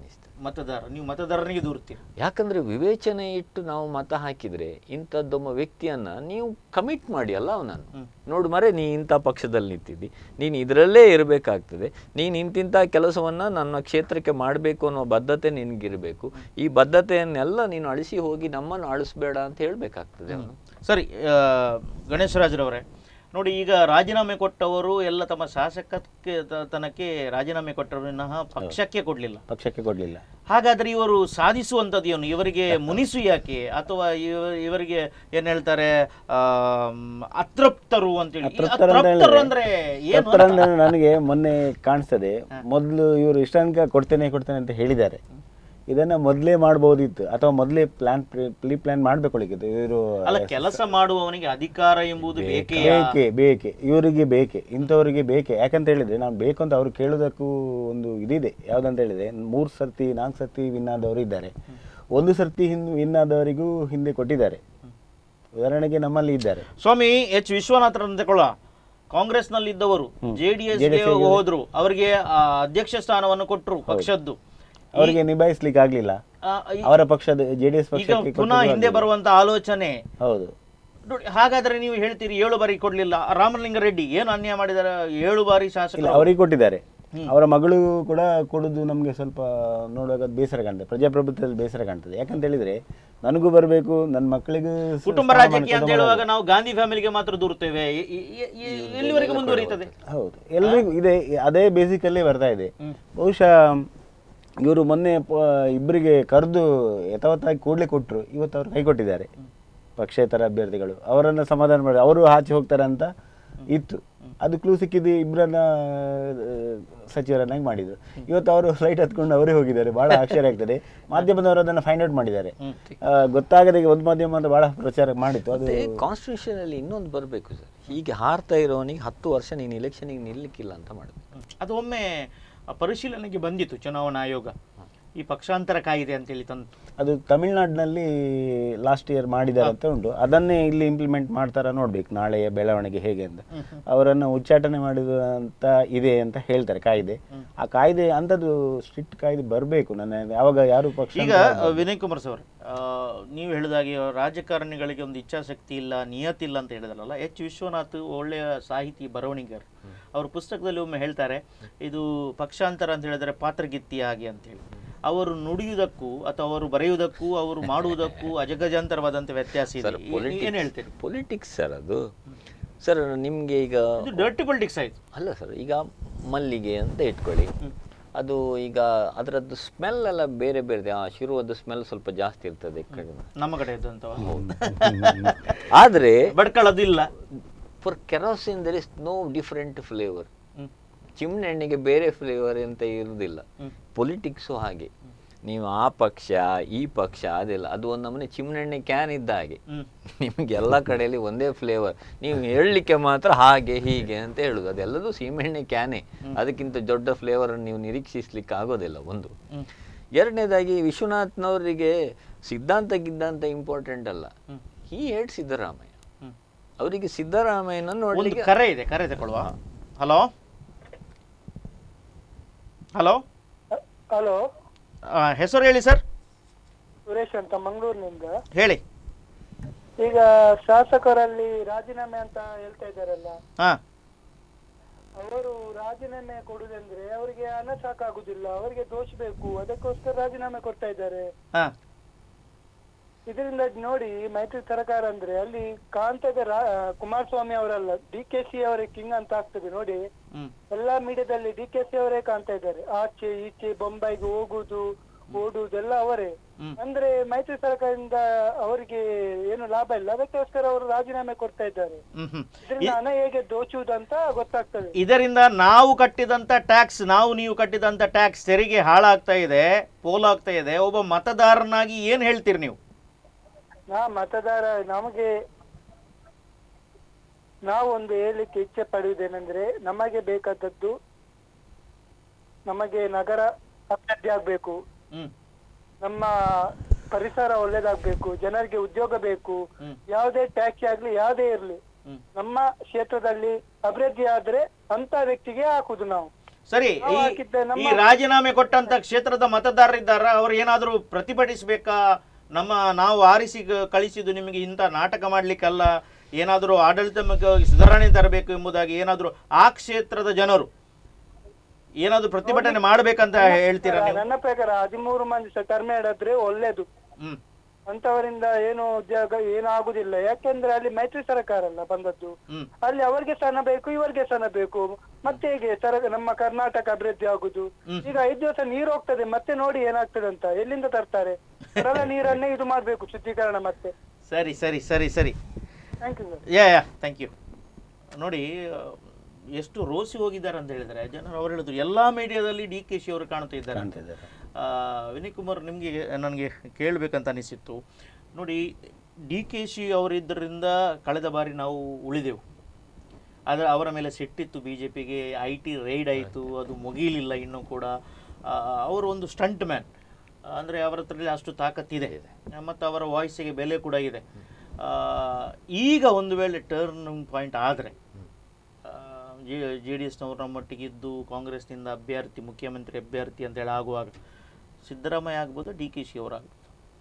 ಮತದಾರ ನೀವು ಮತದಾರನಿಗೆ ದೂರ್ತೀರಿ ಯಾಕಂದ್ರೆ ವಿವೇಚನೆ ಇಟ್ಟು ನಾವು ಮತ ಹಾಕಿದ್ರೆ ಇಂಥದ್ದೊಬ್ಬ ವ್ಯಕ್ತಿಯನ್ನ ನೀವು ಕಮಿಟ್ ಮಾಡಿ ಅಲ್ಲ ಅವನನ್ನು ನೋಡು ಮರೆ ನೀ ಇಂಥ ಪಕ್ಷದಲ್ಲಿ ನಿಂತಿದ್ದಿ ನೀನು ಇದರಲ್ಲೇ ಇರಬೇಕಾಗ್ತದೆ ನೀನು ಇಂತಿಂಥ ಕೆಲಸವನ್ನ ನನ್ನ ಕ್ಷೇತ್ರಕ್ಕೆ ಮಾಡಬೇಕು ಅನ್ನೋ ಬದ್ಧತೆ ನಿನಗಿರಬೇಕು ಈ ಬದ್ಧತೆಯನ್ನೆಲ್ಲ ನೀನು ಅಳಿಸಿ ಹೋಗಿ ನಮ್ಮನ್ನು ಅಳಿಸ್ಬೇಡ ಅಂತ ಹೇಳಬೇಕಾಗ್ತದೆ ಅವನು ಸರಿ ಆ, ಗಣೇಶರಾಜ್ರವರೇ ನೋಡಿ ಈಗ ರಾಜೀನಾಮೆ ಕೊಟ್ಟವರು ಎಲ್ಲ ತಮ್ಮ ಶಾಸಕಕ್ಕೆ ತ- ತನಕ್ಕೆ ರಾಜೀನಾಮೆ ಕೊಟ್ಟರು ವಿನಃ ಪಕ್ಷಕ್ಕೆ ಕೊಡಲಿಲ್ಲ ಪಕ್ಷಕ್ಕೆ ಕೊಡಲಿಲ್ಲ ಹಾಗಾದ್ರೆ ಇವರು ಸಾಧಿಸುವಂಥದ್ದು ಏನು ಇವರಿಗೆ ಮುನಿಸು ಯಾಕೆ ಅಥವಾ ಇವ- ಇವರಿಗೆ ಏನ್ ಹೇಳ್ತಾರೆ ಆಮ್, ಅತೃಪ್ತರು ಅಂತೇಳಿ ಈ ಅತೃಪ್ತರು ಅಂತ ಅತೃಪ್ತರು ಹೇಳಿದ್ರೆ- ಅಂದ್ರೆ ಏನು ತಪ್ಪರ ಅಂದ್ರೆ ನನಗೆ ಮೊನ್ನೆ ಕಾಣಿಸ್ತದೆ ಮೊದಲು ಇವರು ಇಷ್ಟ ತನಕ ಕೊಡ್ತೇನೆ ಕೊಡ್ತೇನೆ ಅಂತ ಹೇಳಿದ್ದಾರೆ ಇದನ್ನ ಮೊದಲೇ ಮಾಡ್ಬೋದಿತ್ತು ಅಥವಾ ಮೊದಲೇ ಪ್ಲಾನ್ ಪ್ರೀ ಪ್ಲಾನ್ ಮಾಡ್ಬೇಕೊಳಿಕಿತ್ತು ಇವರು ಅಲ್ಲ ಕೆಲಸ ಮಾಡುವವನಿಗೆ ಅಧಿಕಾರ ಎಂಬುದು ಬೇಕೇ ಬೇಕೆ ಬೇಕೆ ಇವರಿಗೆ ಬೇಕೆ ಇಂಥವರಿಗೆ ಬೇಕೆ ಯಾಕಂತ ಹೇಳಿದ್ರೆ ನಾನು ಬೇಕು ಅಂತ ಅವ್ರು ಕೇಳೋದಕ್ಕೂ ಒಂದು ಇದಿದೆ ಯಾವ್ದಂತ ಹೇಳಿದ್ರೆ ಮೂರು ಸರ್ತಿ ನಾಲ್ಕು ಸರ್ತಿ ವಿನ್ ಆದವರು ಇದ್ದಾರೆ ಒಂದು ಸರ್ತಿ ಹಿನ್ ವಿನ್ ಆದವರಿಗೂ ಹಿಂದೆ ಕೊಟ್ಟಿದ್ದಾರೆ ಉದಾಹರಣೆಗೆ ನಮ್ಮಲ್ಲಿ ಇದ್ದಾರೆ ಸ್ವಾಮಿ ಎಚ್ ವಿಶ್ವನಾಥರನ್ನು ತಗೊಳ್ಳ ಕಾಂಗ್ರೆಸ್ನಲ್ಲಿ ಇದ್ದವರು ಜೆಡಿಎಸ್ ಹೋದ್ರು ಅವರಿಗೆ ಆ, ಅಧ್ಯಕ್ಷ ಸ್ಥಾನವನ್ನು ಕೊಟ್ಟರು ಪಕ್ಷದ್ದು ಅವರಿಗೆ ನಿಭಾಯಿಸ್ಲಿಕ್ಕೆ ಆಗ್ಲಿಲ್ಲ ಆ, ಈ- ಅವರ ಪಕ್ಷದ ಜೆ ಡಿ ಎಸ್ ಈಗ ಪಕ್ಷಕ್ಕೆ ಪುನಃ ಹಿಂದೆ ಬರುವಂತ ಆಲೋಚನೆ ಹೌದು ನೋಡಿ ಹಾಗಾದ್ರೆ ನೀವು ಹೇಳ್ತೀರಿ ಏಳು ಬಾರಿ ಕೊಡ್ಲಿಲ್ಲ ರಾಮಲಿಂಗ ರೆಡ್ಡಿ ಏನು ಅನ್ಯಾಯ ಮಾಡಿದಾರೆ ಏಳು ಬಾರಿ ಇಲ್ಲ ಶಾಸಕರು ಅವರಿಗೆ ಕೊಟ್ಟಿದ್ದಾರೆ ಅವರ ಮಗಳು ಕೂಡ ಕೊಡುದು ನಮಗೆ ಸ್ವಲ್ಪ ನೋಡುವಾಗ ಅದು ಬೇಸರ ಕಾಣ್ತದೆ ಪ್ರಜಾಪ್ರಭುತ್ವದಲ್ಲಿ ಬೇಸರ ಕಾಣ್ತದೆ ಯಾಕಂತ ಹೇಳಿದ್ರೆ ನನಗೂ ಬರಬೇಕು ನನ್ನ ಮಕ್ಕಳಿಗೂ ಸ- ಕುಟುಂಬ ಸ್ಥಾನಮಾನ ರಾಜಕೀಯ ಅಂತ ಕೊಡುವ- ಹೇಳುವಾಗ ನಾವು ಗಾಂಧಿ ಫ್ಯಾಮಿಲಿಗೆ ಮಾತ್ರ ದೂರುತ್ತೇವೆ ಇ- ಇ- ಇ- ಇ- ಎಲ್ಲಿವರೆಗೆ ಮುಂದುವರಿಯುತ್ತದೆ ಹೌದು ಎಲ್ರಿಗೂ ಇದೆ ಅದೇ ಬೇಸಿಕಲ್ಲೇ ಬರ್ತಾ ಇದೆ ಬಹುಶಃ ಇವರು ಮೊನ್ನೆ ಪ- ಇಬ್ಬರಿಗೆ ಕರೆದು ಯಥಾವತ್ತಾಗಿ ಕೂಡಲೇ ಕೊಟ್ಟರು ಇವತ್ತು ಅವ್ರು ಕೈ ಕೊಟ್ಟಿದ್ದಾರೆ ಪಕ್ಷೇತರ ಅಭ್ಯರ್ಥಿಗಳು ಅವರನ್ನು ಸಮಾಧಾನ ಮಾಡಿ ಅವರು ಆಚೆ ಹೋಗ್ತಾರೆ ಅಂತ ಇತ್ತು ಅದು ಕ್ಲೂ ಸಿಕ್ಕಿದ್ದು ಇಬ್ಬರನ್ನ ಸಚಿವರನ್ನಾಗಿ ಮಾಡಿದ್ರು ಇವತ್ತು ಅವರು ಫ್ಲೈಟ್ ಹತ್ಕೊಂಡು ಅವರೇ ಹೋಗಿದ್ದಾರೆ ಬಹಳ ಆಶ್ಚರ್ಯ ಆಗ್ತದೆ ಮಾಧ್ಯಮದವರು ಅದನ್ನು ಫೈಂಡ್ ಔಟ್ ಮಾಡಿದ್ದಾರೆ ಆ, ಗೊತ್ತಾಗದೆ ಒಂದು ಮಾಧ್ಯಮ ಅಂತ ಬಹಳ ಪ್ರಚಾರ ಮಾಡಿತ್ತು ಅದು ಮತ್ತೆ ಕಾನ್ಸ್ಟಿಟ್ಯೂಷನ್ ಅಲ್ಲಿ ಇನ್ನೊಂದು ಬರಬೇಕು ಸರ್ ಹೀಗೆ ಹಾರ್ತಾ ಇರೋನಿಗೆ ಹತ್ತು ವರ್ಷ ನೀನು ಇಲೆಕ್ಷನಿಗೆ ನಿಲ್ಲಕ್ಕಿಲ್ಲ ಅಂತ ಮಾಡಬೇಕು ಅದು ಒಮ್ಮೆ ಪರಿಶೀಲನೆಗೆ ಬಂದಿತ್ತು ಚುನಾವಣಾ ಆಯೋಗ ಈ ಪಕ್ಷಾಂತರ ಕಾಯಿದೆ ಅಂತೇಳಿ ತಂತು ಅದು ತಮಿಳ್ನಾಡಿನಲ್ಲಿ ಲಾಸ್ಟ್ ಇಯರ್ ಮಾಡಿದ್ದಾರೆ ಅಂತ ಉಂಟು ಅದನ್ನೇ ಇಲ್ಲಿ ಇಂಪ್ಲಿಮೆಂಟ್ ಮಾಡ್ತಾರ ನೋಡ್ಬೇಕು ನಾಳೆಯ ಬೆಳವಣಿಗೆ ಹೇಗೆ ಅಂತ ಅವರನ್ನು ಉಚ್ಚಾಟನೆ ಮಾಡಿದ ಅಂತ ಇದೆ ಅಂತ ಹೇಳ್ತಾರೆ ಕಾಯ್ದೆ ಆ ಕಾಯ್ದೆ ಅಂಥದ್ದು ಸ್ಟ್ರಿಕ್ಟ್ ಕಾಯ್ದೆ ಬರಬೇಕು ನನ್ನ ಯಾವಾಗ ಯಾರು ಪಕ್ಷ ಈಗ ವಿನಯ್ ಕುಮಾರ್ ಸರ್ ನೀವು ಹೇಳಿದಾಗೆ ರಾಜಕಾರಣಿಗಳಿಗೆ ಒಂದು ಇಚ್ಛಾಶಕ್ತಿ ಇಲ್ಲ ನಿಯತ್ತಿಲ್ಲ ಅಂತ ಹೇಳಿದ್ರಲ್ಲ ಎಚ್ ವಿಶ್ವನಾಥ್ ಒಳ್ಳೆಯ ಸಾಹಿತಿ ಬರವಣಿಗರು ಅವರು ಪುಸ್ತಕದಲ್ಲಿ ಒಮ್ಮೆ ಹೇಳ್ತಾರೆ ಇದು ಪಕ್ಷಾಂತರ ಅಂತ ಹೇಳಿದ್ರೆ ಪಾತ್ರಗಿತ್ತಿ ಹಾಗೆ ಅಂತ ಹೇಳಿ ಅವರು ನುಡಿಯುವುದಕ್ಕೂ ಅಥವಾ ಅವರು ಬರೆಯುವುದಕ್ಕೂ ಅವರು ಮಾಡುವುದಕ್ಕೂ ಅಜಗಜಾಂತರವಾದಂಥ ವ್ಯತ್ಯಾಸ ಇದೆ ಏನು ಹೇಳ್ತೀರಿ ಪೊಲಿಟಿಕ್ಸ್ ಸರ್ ಅದು ಸರ್ ನಿಮಗೆ ಈಗ ಇದು ಡರ್ಟಿ ಪೊಲಿಟಿಕ್ಸ್ ಆಯ್ತು ಅಲ್ಲ ಸರ್ ಈಗ ಮಲ್ಲಿಗೆ ಅಂತ ಇಟ್ಕೊಳ್ಳಿ ಅದು ಈಗ ಅದರದ್ದು ಸ್ಮೆಲ್ ಎಲ್ಲ ಬೇರೆ ಬೇರೆ ಆ ಶಿರುವದ್ದು ಸ್ಮೆಲ್ ಸ್ವಲ್ಪ ಜಾಸ್ತಿ ಇರ್ತದೆ ಈ ಕಡೆ ನಮ್ಮ ಕಡೆ ಇದ್ದಂಥವ ಆದರೆ ಬಡ್ಕೊಳ್ಳೋದಿಲ್ಲ for kerosene there is no different flavour hmm. Chimney ಎಣ್ಣೆಗೆ ಬೇರೆ ಫ್ಲೇವರ್ ಅಂತ ಇರುವುದಿಲ್ಲ ಪೊಲಿಟಿಕ್ಸು ಹಾಗೆ ನೀವು ಆ ಪಕ್ಷ ಈ ಪಕ್ಷ ಅದೆಲ್ಲ ಅದು ಒಂದು ನಮೂನೆ ಚಿಮ್ನೆಣ್ಣೆ ಕ್ಯಾನ್ ಇದ್ದ ಹಾಗೆ ಹ್ಮ್. ನಿಮಗೆ ಎಲ್ಲ ಕಡೆಯಲ್ಲಿ ಒಂದೇ ಫ್ಲೇವರ್ ನೀವು ಹೇಳಲಿಕ್ಕೆ ಮಾತ್ರ ಹಾಗೆ ಹೀಗೆ ಅಂತ ಹೇಳುದು ಅದೆಲ್ಲದೂ ಸೀಮೆಣ್ಣೆ ಕ್ಯಾನೇ ಅದಕ್ಕಿಂತ ದೊಡ್ಡ ಫ್ಲೇವರ್ ನೀವು ನಿರೀಕ್ಷಿಸ್ಲಿಕ್ಕೆ ಆಗೋದಿಲ್ಲ ಒಂದು ಹ್ಮ್. ಎರಡನೇದಾಗಿ ವಿಶ್ವನಾಥ್ನವರಿಗೆ ಸಿದ್ಧಾಂತ ಗಿದ್ಧಾಂತ ಇಂಪಾರ್ಟೆಂಟ್ ಅಲ್ಲ ಹಿ ಹೇಟ್ ಸಿದ್ದರಾಮಯ್ಯ ಹ್ಮ್. ಅವರಿಗೆ ಸಿದ್ದರಾಮಯ್ಯನ ಒಂದು ನೋಡ್ಲಿಕ್ಕೆ ಕರೆ ಇದೆ ಕರೆ ತಗೊಳ್ಳುವ ಹಲೋ ಹಲೋ ಹಲೋ ಹೆಸರು ಹೇಳಿ ಸರ್ ಸುರೇಶ್ ಅಂತ ಮಂಗಳೂರಿನಿಂದ ಹೇಳಿ ಈಗ ಶಾಸಕರಲ್ಲಿ ರಾಜೀನಾಮೆ ಅಂತ ಹೇಳ್ತಾ ಇದ್ದಾರಲ್ಲ ಹಾ ಅವರು ರಾಜೀನಾಮೆ ಕೊಡುದಂದ್ರೆ ಅವರಿಗೆ ಹಣ ಸಾಕಾಗುದಿಲ್ಲ ಅವರಿಗೆ ದೋಷ ಬೇಕು ಅದಕ್ಕೋಸ್ಕರ ರಾಜೀನಾಮೆ ಕೊಡ್ತಾ ಇದ್ದಾರೆ ಹಾ ಇದರಿಂದ ನೋಡಿ ಮೈತ್ರಿ ಸರ್ಕಾರ ಅಂದ್ರೆ ಅಲ್ಲಿ ಕಾಣ್ತದೆ ರಾ- ಕುಮಾರಸ್ವಾಮಿ ಅವರಲ್ಲ ಡಿ ಕೆ ಸಿ ಅವರೇ ಕಿಂಗ್ ಅಂತ ಆಗ್ತದೆ ನೋಡಿ ಹ್ಮ್ ಎಲ್ಲಾ ಮೀಡಿಯಾದಲ್ಲಿ ಡಿ ಕೆ ಸಿ ಅವರೇ ಕಾಣ್ತಾ ಇದ್ದಾರೆ ಆಚೆ ಈಚೆ ಬೊಂಬೈಗೆ ಹೋಗುದು ಓಡುವುದೆಲ್ಲ ಅವರೇ ಹ್ಮ್. ಅಂದ್ರೆ ಮೈತ್ರಿ ಸರ್ಕಾರದಿಂದ ಅವರಿಗೆ ಏನು ಲಾಭ ಇಲ್ಲ ಅದಕ್ಕೋಸ್ಕರ ಅವರು ರಾಜೀನಾಮೆ ಕೊಡ್ತಾ ಇದ್ದಾರೆ ಹ್ಮ್ ಹ್ಮ್ ಇದರಿಂದ ಹಣ ಹೇಗೆ ದೋಚುವುದಂತ ಗೊತ್ತಾಗ್ತದೆ ಇದರಿಂದ ನಾವು ಕಟ್ಟಿದಂತ ಟ್ಯಾಕ್ಸ್ ನಾವು ನೀವು ಕಟ್ಟಿದಂತ ಟ್ಯಾಕ್ಸ್ ತೆರಿಗೆ ಹಾಳಾಗ್ತಾ ಇದೆ ಪೋಲಾಗ್ತಾ ಇದೆ ಒಬ್ಬ ಮತದಾರನಾಗಿ ಏನ್ ಹೇಳ್ತೀರಿ ನೀವು ನಾ ಮತದಾರ ನಮಗೆ ನಾವು ಒಂದು ಹೇಳಲಿಕ್ಕೆ ಇಚ್ಛೆ ಪಡುವುದೇನೆಂದ್ರೆ ನಮಗೆ ಬೇಕಾದದ್ದು ನಮಗೆ ನಗರ ಅಭಿವೃದ್ಧಿ ಆಗ್ಬೇಕು ಹ್ಮ್ ನಮ್ಮ ಪರಿಸರ ಒಳ್ಳೇದಾಗ್ಬೇಕು ಜನರಿಗೆ ಉದ್ಯೋಗ ಬೇಕು ಹ್ಮ್. ಯಾವುದೇ ಟ್ಯಾಕ್ಸಿ ಆಗ್ಲಿ ಯಾವುದೇ ಇರ್ಲಿ ಹ್ಮ್. ನಮ್ಮ ಕ್ಷೇತ್ರದಲ್ಲಿ ಅಭಿವೃದ್ಧಿ ಆದ್ರೆ ಅಂತ ವ್ಯಕ್ತಿಗೆ ಹಾಕುದು ನಾವು ಸರಿ ನಾವು ಈ- ಹಾಕಿದ್ದೆ ಈ ನಮ್ಮ- ರಾಜೀನಾಮೆ ಕೊಟ್ಟಂತ ಕ್ಷೇತ್ರದ ಮತದಾರರಿದ್ದಾರ ಅವ್ರು ಏನಾದರೂ ಪ್ರತಿಭಟಿಸ್ಬೇಕಾ ನಮ್ಮ ನಾವು ಆರಿಸಿ ಕ- ಕಳಿಸಿದ್ದು ನಿಮಗೆ ಇಂಥ ನಾಟಕ ಮಾಡ್ಲಿಕ್ಕಲ್ಲ ಏನಾದರೂ ಆಡಳಿತಾತ್ಮಕವಾಗಿ ಸುಧಾರಣೆ ತರಬೇಕು ಎಂಬುದಾಗಿ ಏನಾದರೂ ಆ ಕ್ಷೇತ್ರದ ಜನರು ಏನಾದರೂ ಪ್ರತಿಭಟನೆ ಮಾಡ್ಬೇಕಂತ ಹೇಳ್ತೀರಾ ನೀವು ನನ್ನ ಪ್ರಕಾರ ಹದಿಮೂರು ಮಂದಿ ಸಹ ಟರ್ಮಿನೇಟ್ ಆದ್ರೆ ಒಳ್ಳೇದು ಹ್ಮ್ ಅಂತವರಿಂದ ಏನು ಉದ್ಯೋಗ ಏನು ಆಗುದಿಲ್ಲ ಯಾಕೆಂದ್ರೆ ಅಲ್ಲಿ ಮೈತ್ರಿ ಸರ್ಕಾರ ಅಲ್ಲ ಬಂದದ್ದು ಹ್ಮ್ ಅಲ್ಲಿ ಅವರಿಗೆ ಸ್ಥಾನ ಬೇಕು ಇವರಿಗೆ ಸ್ಥಾನ ಬೇಕು ಮತ್ತೆ ಹೇಗೆ ಸರ ನಮ್ಮ ಕರ್ನಾಟಕ ಅಭಿವೃದ್ಧಿ ಆಗುದು ಈಗ ಐದು ದಿವಸ ನೀರು ಹೋಗ್ತದೆ ಮತ್ತೆ ನೋಡಿ ಏನಾಗ್ತದೆ ಅಂತ ಎಲ್ಲಿಂದ ತರ್ತಾರೆ ಸರಳ ನೀರನ್ನೇ ಇದು ಮಾಡ್ಬೇಕು ಶುದ್ಧೀಕರಣ ಮತ್ತೆ ಸರಿ ಸರಿ ಸರಿ ಸರಿ thank you sir yeah yeah thank you ನೋಡಿ ಆ, ಎಷ್ಟು ರೋಸಿ ಹೋಗಿದ್ದಾರೆ ಅಂತ ಹೇಳಿದರೆ ಜನರು ಅವ್ರು ಹೇಳಿದ್ರು ಎಲ್ಲ ಮೀಡಿಯಾದಲ್ಲಿ ಡಿ ಕೆ ಶಿ ಅವರು ಕಾಣ್ತಾ ಇದ್ದಾರೆ ಅಂತ. ಕಾಣ್ತಿದ್ದಾರೆ. ಆ, ವಿನಯ್ ಕುಮಾರ್ ನಿಮಗೆ ನನಗೆ ಕೇಳಬೇಕಂತ ಅನಿಸಿತ್ತು ನೋಡಿ ಡಿ ಕೆ ಶಿ ಅವರಿದ್ದರಿಂದ ಕಳೆದ ಬಾರಿ ನಾವು ಉಳಿದೆವು ಆದರೆ ಅವರ ಮೇಲೆ ಸಿಟ್ಟಿತ್ತು ಬಿ ಜೆ ಪಿಗೆ ಐ ಟಿ ರೈಡ್ ಆಯಿತು ಅದು ಮುಗಿಲಿಲ್ಲ ಇನ್ನೂ ಕೂಡ ಆ, ಅವರು ಒಂದು ಸ್ಟಂಟ್ ಮ್ಯಾನ್ ಅಂದರೆ ಅವರ ಹತ್ರದಲ್ಲಿ ಅಷ್ಟು ತಾಕತ್ತಿದೆ ಮತ್ತು ಅವರ ವಾಯ್ಸಿಗೆ ಬೆಲೆ ಕೂಡ ಇದೆ ಆ, ಈಗ ಒಂದು ವೇಳೆ ಟರ್ನಿಂಗ್ ಪಾಯಿಂಟ್ ಆದರೆ ಜೆ ಜೆ ಡಿ ಎಸ್ನವ್ರ ಮಟ್ಟಿಗಿದ್ದು ಕಾಂಗ್ರೆಸ್ನಿಂದ ಅಭ್ಯರ್ಥಿ ಮುಖ್ಯಮಂತ್ರಿ ಅಭ್ಯರ್ಥಿ ಅಂತೇಳಿ ಆಗುವಾಗ ಸಿದ್ದರಾಮಯ್ಯ ಆಗ್ಬೋದು ಡಿ ಕೆ ಶಿ ಅವರಾಗ್ಬೋದು